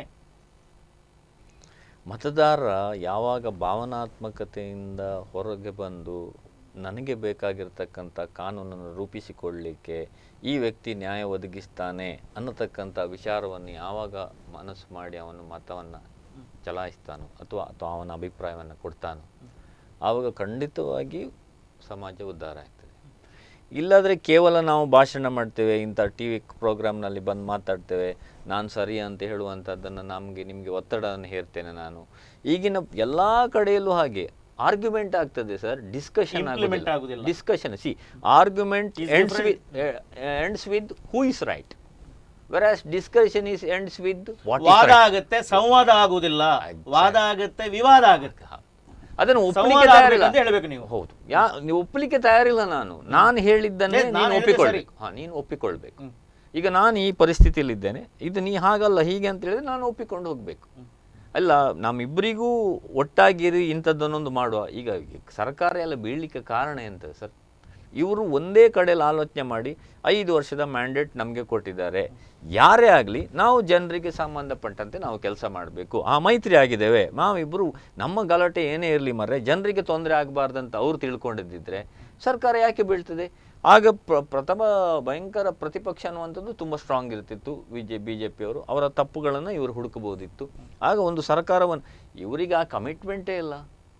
ಮತದಾರ ಯಾವಾಗ ಭಾವನಾತ್ಮಕತೆಯಿಂದ ಹೊರಗೆ ಬಂದು ನನಗೆ ಬೇಕಾಗಿರ್ತಕ್ಕಂಥ ಕಾನೂನನ್ನು ರೂಪಿಸಿಕೊಳ್ಳಲಿಕ್ಕೆ ಈ ವ್ಯಕ್ತಿ ನ್ಯಾಯ ಒದಗಿಸ್ತಾನೆ ಅನ್ನತಕ್ಕಂಥ ವಿಚಾರವನ್ನು ಯಾವಾಗ ಮನಸ್ಸು ಮಾಡಿ ಅವನು ಮತವನ್ನು ಚಲಾಯಿಸ್ತಾನೋ ಅಥವಾ ಅಥವಾ ಅವನ ಅಭಿಪ್ರಾಯವನ್ನು ಕೊಡ್ತಾನೋ ಆವಾಗ ಖಂಡಿತವಾಗಿ ಸಮಾಜ ಉದ್ಧಾರ ಆಗ್ತದೆ ಇಲ್ಲಾದರೆ ಕೇವಲ ನಾವು ಭಾಷಣ ಮಾಡ್ತೇವೆ ಇಂಥ ಟಿ ವಿ ಪ್ರೋಗ್ರಾಮ್ನಲ್ಲಿ ಬಂದು ಮಾತಾಡ್ತೇವೆ ನಾನು ಸರಿ ಅಂತ ಹೇಳುವಂಥದ್ದನ್ನು ನಮಗೆ ನಿಮಗೆ ಒತ್ತಡವನ್ನು ಹೇರ್ತೇನೆ ನಾನು ಈಗಿನ ಎಲ್ಲ ಕಡೆಯಲ್ಲೂ ಹಾಗೆ ಆರ್ಗ್ಯುಮೆಂಟ್ ಆಗ್ತದೆ ಸರ್ ಡಿಸ್ಕಷನ್ Implement ಆಗುದಿಲ್ಲ. ಡಿಸ್ಕಷನ್ ಸಿ argument Is ends different. With ends with who is right versus discussion is ends with what ವಾದ ಆಗುತ್ತೆ ಸಂವಾದ ಆಗುವುದಿಲ್ಲ ವಾದ ಆಗುತ್ತೆ ವಿವಾದ ಆಗುತ್ತೆ ಅದನ್ನು ಒಪ್ಪಲಿಕ್ಕೆ ಸಂವಾದ ತಯಾರಿಲ್ಲ ಆಗ್ಬೇಕಂತ ಹೇಳ್ಬೇಕು ನೀವು ಹೌದು ಯಾ ನೀವು ಒಪ್ಪಲಿಕ್ಕೆ ತಯಾರಿಲ್ಲ ನಾನು ನಾನು ಹೇಳಿದ್ದನ್ನೇ లేదు, ನಾನು ನೀನು ಹೇಳಿದ್ದು ಒಪ್ಪಿಕೊಳ್ಬೇಕು ಹಾ ನೀನು ಒಪ್ಪಿಕೊಳ್ಬೇಕು ಈಗ ನಾನು ಈ ಪರಿಸ್ಥಿತಿಯಲ್ಲಿದ್ದೇನೆ ಇದು ನೀ ಹಾಗಲ್ಲ ಹೀಗೆ ಅಂತ ಹೇಳಿದ್ರೆ ನಾನು ಒಪ್ಪಿಕೊಂಡು ಹೋಗಬೇಕು ಅಲ್ಲ ನಮ್ಮಿಬ್ಬರಿಗೂ ಒಟ್ಟಾಗಿರಿ ಇಂಥದ್ದನ್ನೊಂದು ಮಾಡುವ ಈಗ ಸರ್ಕಾರ ಎಲ್ಲ ಬೀಳಲಿಕ್ಕೆ ಕಾರಣ ಎಂತ ಸರ್ ಇವರು ಒಂದೇ ಕಡೆಯಲ್ಲಿ ಆಲೋಚನೆ ಮಾಡಿ ಐದು ವರ್ಷದ ಮ್ಯಾಂಡೇಟ್ ನಮಗೆ ಕೊಟ್ಟಿದ್ದಾರೆ ಯಾರೇ ಆಗಲಿ ನಾವು ಜನರಿಗೆ ಸಂಬಂಧಪಟ್ಟಂತೆ ನಾವು ಕೆಲಸ ಮಾಡಬೇಕು ಆ ಮೈತ್ರಿ ಆಗಿದ್ದೇವೆ ನಾವಿಬ್ಬರು ನಮ್ಮ ಗಲಾಟೆ ಏನೇ ಇರಲಿ ಮರ್ರೆ ಜನರಿಗೆ ತೊಂದರೆ ಆಗಬಾರ್ದಂತ ಅವ್ರು ತಿಳ್ಕೊಂಡಿದ್ದಿದ್ರೆ ಸರ್ಕಾರ ಯಾಕೆ ಬೀಳ್ತದೆ ಆಗ ಪ್ರ ಪ್ರಥಮ ಭಯಂಕರ ಪ್ರತಿಪಕ್ಷ ಅನ್ನುವಂಥದ್ದು ತುಂಬ ಸ್ಟ್ರಾಂಗ್ ಇರ್ತಿತ್ತು ಬಿ ಜೆ ಬಿ ಜೆ ಪಿಯವರು ಅವರ ತಪ್ಪುಗಳನ್ನು ಇವರು ಹುಡುಕಬಹುದಿತ್ತು ಆಗ ಒಂದು ಸರ್ಕಾರವನ್ನು ಇವರಿಗೆ ಆ ಕಮಿಟ್ಮೆಂಟೇ ಇಲ್ಲ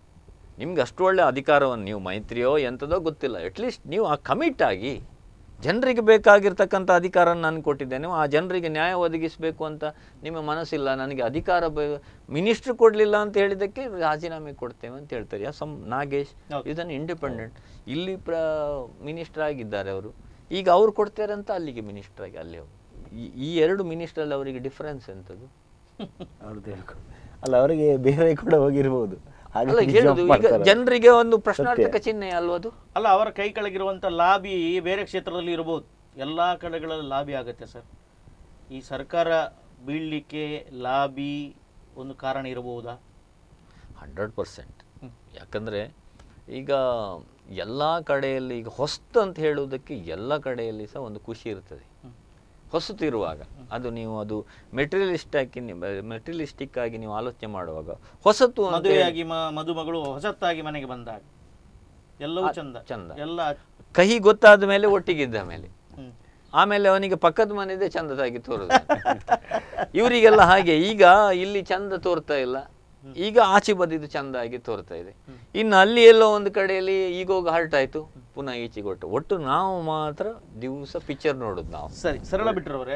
ನಿಮ್ಗೆ ಅಷ್ಟು ಒಳ್ಳೆ ಅಧಿಕಾರವನ್ನು ನೀವು ಮೈತ್ರಿಯೋ ಎಂಥದೋ ಗೊತ್ತಿಲ್ಲ ಅಟ್ಲೀಸ್ಟ್ ನೀವು ಆ ಕಮಿಟ್ ಆಗಿ ಜನರಿಗೆ ಬೇಕಾಗಿರ್ತಕ್ಕಂಥ ಅಧಿಕಾರ ನಾನು ಕೊಟ್ಟಿದ್ದೇನೆ ಆ ಜನರಿಗೆ ನ್ಯಾಯ ಒದಗಿಸಬೇಕು ಅಂತ ನಿಮ್ಮ ಮನಸ್ಸಿಲ್ಲ ನನಗೆ ಅಧಿಕಾರ ಮಿನಿಸ್ಟ್ರ್ ಕೊಡಲಿಲ್ಲ ಅಂತ ಹೇಳಿದ್ದಕ್ಕೆ ರಾಜೀನಾಮೆ ಕೊಡ್ತೇವೆ ಅಂತ ಹೇಳ್ತಾರೆ ಯಾ ಸಮ್ ನಾಗೇಶ್ ಹೌದು. ಇದನ್ನು ಇಂಡಿಪೆಂಡೆಂಟ್ ಇಲ್ಲಿ ಪ್ರ ಮಿನಿಸ್ಟರ್ ಆಗಿದ್ದಾರೆ ಅವರು ಈಗ ಅವ್ರು ಕೊಡ್ತಾರೆ ಅಂತ ಅಲ್ಲಿಗೆ ಮಿನಿಸ್ಟರ್ ಆಗಿ ಅಲ್ಲಿ ಹೋಗಿ ಈ- ಈ ಎರಡು ಮಿನಿಸ್ಟ್ರಲ್ಲಿ ಅವರಿಗೆ ಡಿಫರೆನ್ಸ್ ಎಂಥದ್ದು ಅವ್ರದ್ದು ಹೇಳ್ಕೊಂಡು ಅಲ್ಲ ಅವರಿಗೆ ಬೇರೆ ಕೂಡ ಹೋಗಿರ್ಬೋದು ಹಾಗೆ ಅಲ್ಲ jump ಹೇಳುದು ಈಗ ಮಾಡ್ತಾರೆ. ಜನರಿಗೆ ಒಂದು ಪ್ರಶ್ನಾರ್ಥಕ ಚಿಹ್ನೆ ಅಲ್ವಾ ಅದು ಅಲ್ಲ ಅವರ ಕೈ ಕೆಳಗಿರುವಂತ ಲಾಬಿ ಬೇರೆ ಕ್ಷೇತ್ರದಲ್ಲಿ ಇರಬಹುದು ಎಲ್ಲಾ ಕಡೆಗಳಲ್ಲಿ ಲಾಬಿ ಆಗುತ್ತೆ ಸರ್ ಈ ಸರ್ಕಾರ ಬೀಳ್ಲಿಕ್ಕೆ ಲಾಬಿ ಒಂದು ಕಾರಣ ಇರಬಹುದಾ ಹಂಡ್ರೆಡ್ ಪರ್ಸೆಂಟ್ ಹ್ಮ್. ಯಾಕಂದರೆ ಈಗ ಎಲ್ಲ ಕಡೆಯಲ್ಲಿ ಈಗ ಹೊಸ್ತು ಅಂತ ಹೇಳುವುದಕ್ಕೆ ಎಲ್ಲ ಕಡೆಯಲ್ಲಿ ಸಹ ಒಂದು ಖುಷಿ ಇರ್ತದೆ ಹೊಸತು ಇರುವಾಗ ಅದು ನೀವು ಅದು ಮೆಟೀರಿಯಲಿಸ್ಟ್ ಆಗಿ ಮೆಟೀರಿಯಲಿಸ್ಟಿಕ್ ಆಗಿ ನೀವು ಆಲೋಚನೆ ಮಾಡುವಾಗ ಹೊಸತು ಅಂತ ಹೇಳಿ- ಮದುವೆಯಾಗಿ ಮ- ಮದುಮಗಳು ಹೊಸತ್ತಾಗಿ ಮನೆಗೆ ಬಂದಾಗ ಎಲ್ಲವೂ ಚಂದ ಚಂದ. ಎಲ್ಲ ಕಹಿ ಗೊತ್ತಾದ ಮೇಲೆ ಒಟ್ಟಿಗಿದ್ದ ಮೇಲೆ ಹ್ಮ್. ಆಮೇಲೆ ಅವನಿಗೆ ಪಕ್ಕದ ಮನೆದೇ ಚಂದದಾಗಿ ತೋರುದು ಇವರಿಗೆಲ್ಲ ಹಾಗೆ ಈಗ ಇಲ್ಲಿ ಚಂದ ತೋರ್ತಾ ಇಲ್ಲ ಈಗ ಆಚೆ ಬದಿದ್ದು ಚಂದ ಆಗಿ ತೋರ್ತಾ ಇದೆ ಇನ್ನು ಅಲ್ಲಿ ಎಲ್ಲೋ ಒಂದು ಕಡೆಯಲ್ಲಿ ಈಗೋಗ ಹರ್ಟ್ ಆಯ್ತು ಪುನಃ ಈಚೆಗೆ ಒಟ್ಟು ಒಟ್ಟು ನಾವು ಮಾತ್ರ ದಿವಸ ಪಿಕ್ಚರ್ ನೋಡುದು ನಾವು ಸರಿ ಸರಳ ಬಿಟ್ಟರವರೇ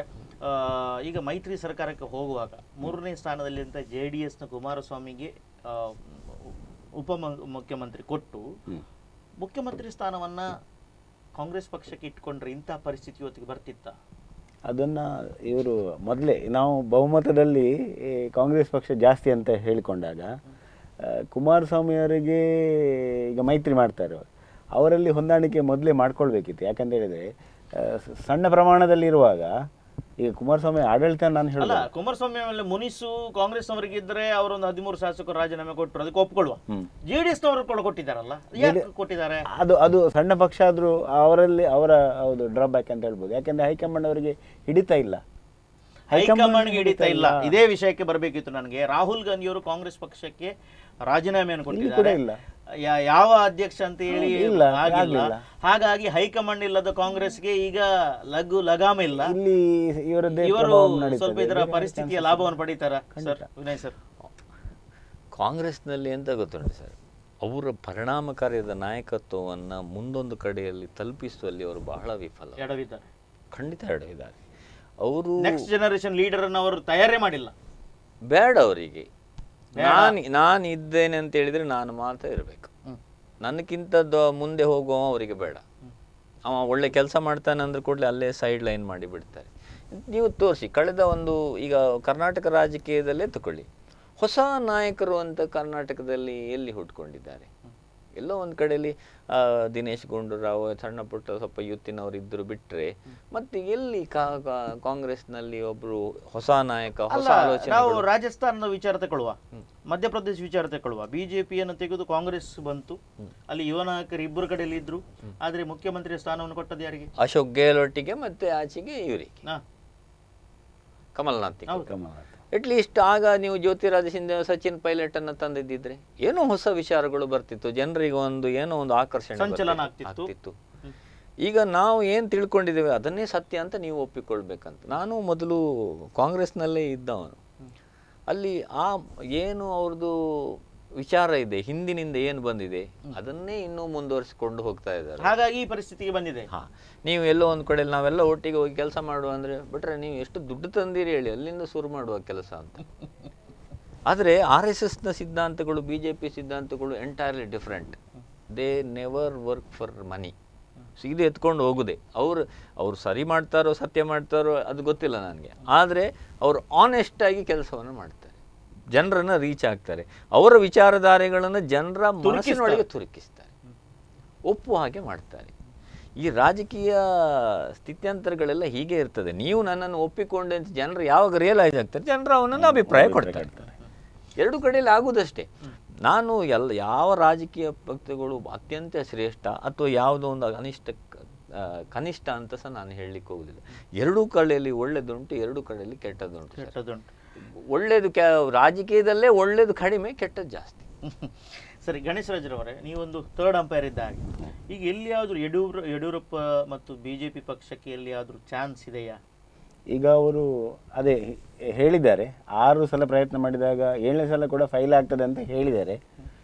ಈಗ ಮೈತ್ರಿ ಸರ್ಕಾರಕ್ಕೆ ಹೋಗುವಾಗ ಮೂರನೇ ಸ್ಥಾನದಲ್ಲಿಂತ ಜೆ ಡಿ ಎಸ್ನ ಕುಮಾರಸ್ವಾಮಿಗೆ ಆ, ಉಪ ಮ- ಮುಖ್ಯಮಂತ್ರಿ ಕೊಟ್ಟು ಮುಖ್ಯಮಂತ್ರಿ ಸ್ಥಾನವನ್ನ ಕಾಂಗ್ರೆಸ್ ಪಕ್ಷಕ್ಕೆ ಇಟ್ಕೊಂಡ್ರೆ ಇಂತಹ ಪರಿಸ್ಥಿತಿ ಇವತ್ತಿಗೆ ಬರ್ತಿತ್ತ ಅದನ್ನ ಇವರು ಮೊದಲೇ ನಾವು ಬಹುಮತದಲ್ಲಿ ಈ ಕಾಂಗ್ರೆಸ್ ಪಕ್ಷ ಜಾಸ್ತಿ ಅಂತ ಹೇಳಿಕೊಂಡಾಗ ಆ, ಕುಮಾರಸ್ವಾಮಿ ಅವರಿಗೆ ಈಗ ಮೈತ್ರಿ ಮಾಡ್ತಾರೆ ಅವರಲ್ಲಿ ಹೊಂದಾಣಿಕೆ ಮೊದಲೇ ಮಾಡ್ಕೊಳ್ಬೇಕಿತ್ತು ಯಾಕಂತ ಹೇಳಿದ್ರೆ ಆ, ಸ- ಸಣ್ಣ ಪ್ರಮಾಣದಲ್ಲಿ ಇರುವಾಗ ಈಗ ಕುಮಾರಸ್ವಾಮಿ ಆಡಳಿತ ನಾನು ಅಲ್ಲ ಹೇಳಲ್ಲ ಕುಮಾರಸ್ವಾಮಿ ಮೇಲೆ ಮುನಿಸು ಕಾಂಗ್ರೆಸ್ ಅವರಿಗೆ ಇದ್ರೆ ಅವರೊಂದು ಹದಿಮೂರು ಶಾಸಕರು ರಾಜೀನಾಮೆ ಕೊಟ್ಟರು ಅದಕ್ಕೆ ಒಪ್ಕೊಳ್ಳುವ ಹ್ಮ್. ಜೆ ಡಿ ಎಸ್ನವರು ಕೂಡ ಕೊಟ್ಟಿದ್ದಾರಲ್ಲ ಯಾಕೆ ಕೊಟ್ಟಿದ್ದಾರೆ ಅದು ಅದು ಸಣ್ಣ ಪಕ್ಷ ಆದರೂ ಅವರಲ್ಲಿ ಅವರ ಹೌದು ಡ್ರಾಬ್ಯಾಕ್ ಅಂತ ಹೇಳ್ಬೋದು ಯಾಕಂದ್ರೆ ಹೈಕಮಾಂಡ್ ಅವರಿಗೆ ಹಿಡಿತಾ ಇಲ್ಲ ಹೈಕಮಾಂಡ್ಗೆ ಹಿಡಿತಾ ಇಲ್ಲ ಇದೇ ವಿಷಯಕ್ಕೆ ಬರಬೇಕಿತ್ತು ನನಗೆ ರಾಹುಲ್ ಗಾಂಧಿ ಅವರು ಕಾಂಗ್ರೆಸ್ ಪಕ್ಷಕ್ಕೆ ರಾಜೀನಾಮೆಯನ್ನು ಕೂಡ ಕೊಟ್ಟಿದ್ದಾರೆ ಇಲ್ಲ. ಯಾ- ಯಾವ ಅಧ್ಯಕ್ಷ ಅಂತ ಹೇಳಿ ಇಲ್ಲ, ಆಗಿಲ್ಲ ಆಗ್ಲಿಲ್ಲ. ಹಾಗಾಗಿ ಹೈಕಮಾಂಡ್ ಇಲ್ಲದ ಕಾಂಗ್ರೆಸ್ಗೆ ಈಗ ಲಘು ಲಗಾಮ ಇಲ್ಲ ಇಲ್ಲಿ ಇವರದ್ದೇ ಇವರು ಪ್ರಭಾವ ನಡೀತದೆ. ಸ್ವಲ್ಪ ಇದರ ಬೇರೆ ಪರಿಸ್ಥಿತಿಯ chances ಲಾಭವನ್ನು ಪಡೀತಾರ ಸರ್ ವಿನಯ್ ಸರ್ ಕಾಂಗ್ರೆಸ್ನಲ್ಲಿ ಎಂತ ಗೊತ್ತುಂಟು ಸರ್ ಅವರ ಪರಿಣಾಮಕಾರಿಯಾದ ನಾಯಕತ್ವವನ್ನು ಮುಂದೊಂದು ಕಡೆಯಲ್ಲಿ ತಲುಪಿಸುವಲ್ಲಿ ಅವರು ಬಹಳ ವಿಫಲ ಎಡವಿದ್ದಾರೆ ಖಂಡಿತ ಎಡವಿದ್ದಾರೆ ಅವರು ನೆಕ್ಸ್ಟ್ ಜನರೇಷನ್ ಲೀಡರ್ ಅನ್ನು ಅವರು ತಯಾರೇ ಮಾಡಿಲ್ಲ ಬೇಡ ಅವರಿಗೆ ನಾನು ನಾನು ಇದ್ದೇನೆ ಅಂತ ಹೇಳಿದ್ರೆ ನಾನು ಮಾತ್ರ ಇರಬೇಕು ಹ್ಮ್. ನನಗಿಂತ ದ- ಮುಂದೆ ಹೋಗುವ ಅವರಿಗೆ ಬೇಡ ಅವ ಒಳ್ಳೆ ಕೆಲಸ ಮಾಡ್ತಾನೆ ಅಂದ್ರೆ ಕೂಡಲೇ ಅಲ್ಲೇ ಸೈಡ್ ಲೈನ್ ಮಾಡಿ ಬಿಡ್ತಾರೆ ನೀವು ತೋರಿಸಿ ಕಳೆದ ಒಂದು ಈಗ ಕರ್ನಾಟಕ ರಾಜಕೀಯದಲ್ಲೇ ತಗೊಳ್ಳಿ ಹೊಸ ನಾಯಕರು ಅಂತ ಕರ್ನಾಟಕದಲ್ಲಿ ಎಲ್ಲಿ ಹುಟ್ಕೊಂಡಿದ್ದಾರೆ ಎಲ್ಲೋ ಒಂದು ಕಡೆಯಲ್ಲಿ ಆ, ದಿನೇಶ್ ಗುಂಡೂರಾವ್ ಸಣ್ಣ ಪುಟ್ಟ ಸ್ವಲ್ಪ ಯುತ್ತಿನವರು ಇದ್ರು ಬಿಟ್ರೆ ಮತ್ತೆ ಎಲ್ಲಿ ಕಾ- ಕಾ- ಕಾಂಗ್ರೆಸ್ನಲ್ಲಿ ಒಬ್ರು ಹೊಸ ನಾಯಕ ಹೊಸ ಅಲ್ಲ ನಾವು ಆಲೋಚನೆ ರಾಜಸ್ಥಾನದ ವಿಚಾರ ತಗೊಳ್ಳುವ ಮಧ್ಯಪ್ರದೇಶ ವಿಚಾರ ತಗೊಳ್ಳುವ ಬಿಜೆಪಿಯನ್ನು ತೆಗೆದು ಕಾಂಗ್ರೆಸ್ ಬಂತು ಅಲ್ಲಿ ಯುವ ನಾಯಕರು ಇಬ್ಬರು ಕಡೆಯಲ್ಲಿ ಇದ್ರು ಆದ್ರೆ ಮುಖ್ಯಮಂತ್ರಿ ಸ್ಥಾನವನ್ನು ಕೊಟ್ಟದ್ದು ಯಾರಿಗೆ ಅಶೋಕ್ ಗೆಹ್ಲೋಟಿಗೆ ಮತ್ತೆ ಆಚೆಗೆ ಇವರಿಗೆ ಹಾ ಕಮಲ್ನಾಥ್ ಹೌದು. ಕಮಲ. ಅಟ್ಲೀಸ್ಟ್ ಆಗ ನೀವು ಜ್ಯೋತಿರಾಜ ಸಿಂಧೆ ಸಚಿನ್ ಪೈಲಟ್ ಅನ್ನ ತಂದಿದ್ದಿದ್ರೆ ಏನೋ ಹೊಸ ವಿಚಾರಗಳು ಬರ್ತಿತ್ತು ಜನರಿಗೆ ಒಂದು ಏನೋ ಒಂದು ಆಕರ್ಷಣೆ ಸಂಚಲನ ಬರ್ತಿತ್ತು. ಆಗ್ತಿತ್ತು. ಆಗ್ತಿತ್ತು ಈಗ ನಾವು ಏನು ತಿಳ್ಕೊಂಡಿದ್ದೇವೆ ಅದನ್ನೇ ಸತ್ಯ ಅಂತ ನೀವು ಒಪ್ಪಿಕೊಳ್ಬೇಕಂತ ನಾನು ಮೊದಲು ಕಾಂಗ್ರೆಸ್ನಲ್ಲೇ ಇದ್ದವನು ಅಲ್ಲಿ ಆ ಏನು ಅವ್ರದ್ದು ವಿಚಾರ ಇದೆ ಹಿಂದಿನಿಂದ ಏನು ಬಂದಿದೆ ಅದನ್ನೇ ಇನ್ನೂ ಮುಂದುವರಿಸಿಕೊಂಡು ಹೋಗ್ತಾ ಇದ್ದಾರೆ ಹಾಗಾಗಿ ಈ ಪರಿಸ್ಥಿತಿಗೆ ಬಂದಿದೆ ಹಾ ನೀವು ಎಲ್ಲೋ ಒಂದು ಕಡೆ ನಾವೆಲ್ಲ ಒಟ್ಟಿಗೆ ಹೋಗಿ ಕೆಲಸ ಮಾಡುವ ಅಂದ್ರೆ ಬಿಟ್ರೆ ನೀವು ಎಷ್ಟು ದುಡ್ಡು ತಂದಿರಿ ಹೇಳಿ ಅಲ್ಲಿಂದ ಶುರು ಮಾಡುವ ಕೆಲಸ ಅಂತ ಆದರೆ ಆರ್ ಎಸ್ ಎಸ್ನ ಸಿದ್ಧಾಂತಗಳು ಬಿ ಜೆ ಪಿ ಸಿದ್ಧಾಂತಗಳು entirely different they never work for money ಸೀದೆ ಎತ್ಕೊಂಡು ಹೋಗುದೆ ಅವರು ಅವ್ರು ಸರಿ ಮಾಡ್ತಾರೋ ಸತ್ಯ ಮಾಡ್ತಾರೋ ಅದು ಗೊತ್ತಿಲ್ಲ ನನಗೆ ಆದರೆ ಅವರು ಆನೆಸ್ಟಾಗಿ ಕೆಲಸವನ್ನು ಮಾಡ್ತಾರೆ ಜನರನ್ನು ರೀಚ್ ಆಗ್ತಾರೆ ಅವರ ವಿಚಾರಧಾರೆಗಳನ್ನು ಜನರ ಮನಸ್ಸಿನೊಳಗೆ ತುರುಕಿಸ್ತಾರೆ ಒಪ್ಪುವ ಹಾಗೆ ಮಾಡ್ತಾರೆ ಈ ರಾಜಕೀಯ ಸ್ಥಿತ್ಯಂತರಗಳೆಲ್ಲ ಹೀಗೆ ಇರ್ತದೆ ನೀವು ನನ್ನನ್ನು ಒಪ್ಪಿಕೊಂಡೆ ಅಂತ ಜನರು ಯಾವಾಗ ರಿಯಲೈಸ್ ಆಗ್ತಾರೆ ಜನರು ಅವನನ್ನು ಅಭಿಪ್ರಾಯ ಕೊಡ್ತಾರೆ ಎರಡು ಕಡೆಯಲ್ಲಿ ಆಗುವುದಷ್ಟೇ ನಾನು ಎಲ್ಲ ಯಾವ ರಾಜಕೀಯ ಪಕ್ಷಗಳು ಅತ್ಯಂತ ಶ್ರೇಷ್ಠ ಅಥವಾ ಯಾವುದೋ ಒಂದು ಅನಿಷ್ಟ ಆ, ಕನಿಷ್ಠ ಅಂತ ಸಹ ನಾನು ಹೇಳಲಿಕ್ಕೆ ಹೋಗುದಿಲ್ಲ ಎರಡೂ ಕಡೆಯಲ್ಲಿ ಒಳ್ಳೆದುಂಟು ಎರಡೂ ಕಡೆಯಲ್ಲಿ ಕೆಟ್ಟದುಂಟು ಸರ್. ಕೆಟ್ಟದುಂಟು ಒಳ್ಳೇದು ಕೆ ರಾಜಕೀಯದಲ್ಲೇ ಒಳ್ಳೇದು ಕಡಿಮೆ ಕೆಟ್ಟದ್ದು ಜಾಸ್ತಿ ಸರಿ ಗಣೇಶ್ ರಾಜ್ರವರೇ ನೀವೊಂದು ಥರ್ಡ್ ಅಂಪೈರ್ ಇದ್ದ ಹಾಗೆ ಈಗ ಎಲ್ಲಿಯಾದ್ರೂ ಯಡಿಯೂರ ಯಡಿಯೂರಪ್ಪ ಮತ್ತು ಬಿಜೆಪಿ ಪಕ್ಷಕ್ಕೆ ಎಲ್ಲಿಯಾದ್ರೂ ಚಾನ್ಸ್ ಇದೆಯಾ ಈಗ ಅವರು ಅದೇ ಹೆ- ಹೇಳಿದ್ದಾರೆ ಆರು ಸಲ ಪ್ರಯತ್ನ ಮಾಡಿದಾಗ ಏಳನೇ ಸಲ ಕೂಡ ಫೈಲ್ ಆಗ್ತದೆ ಅಂತ ಹೇಳಿದ್ದಾರೆ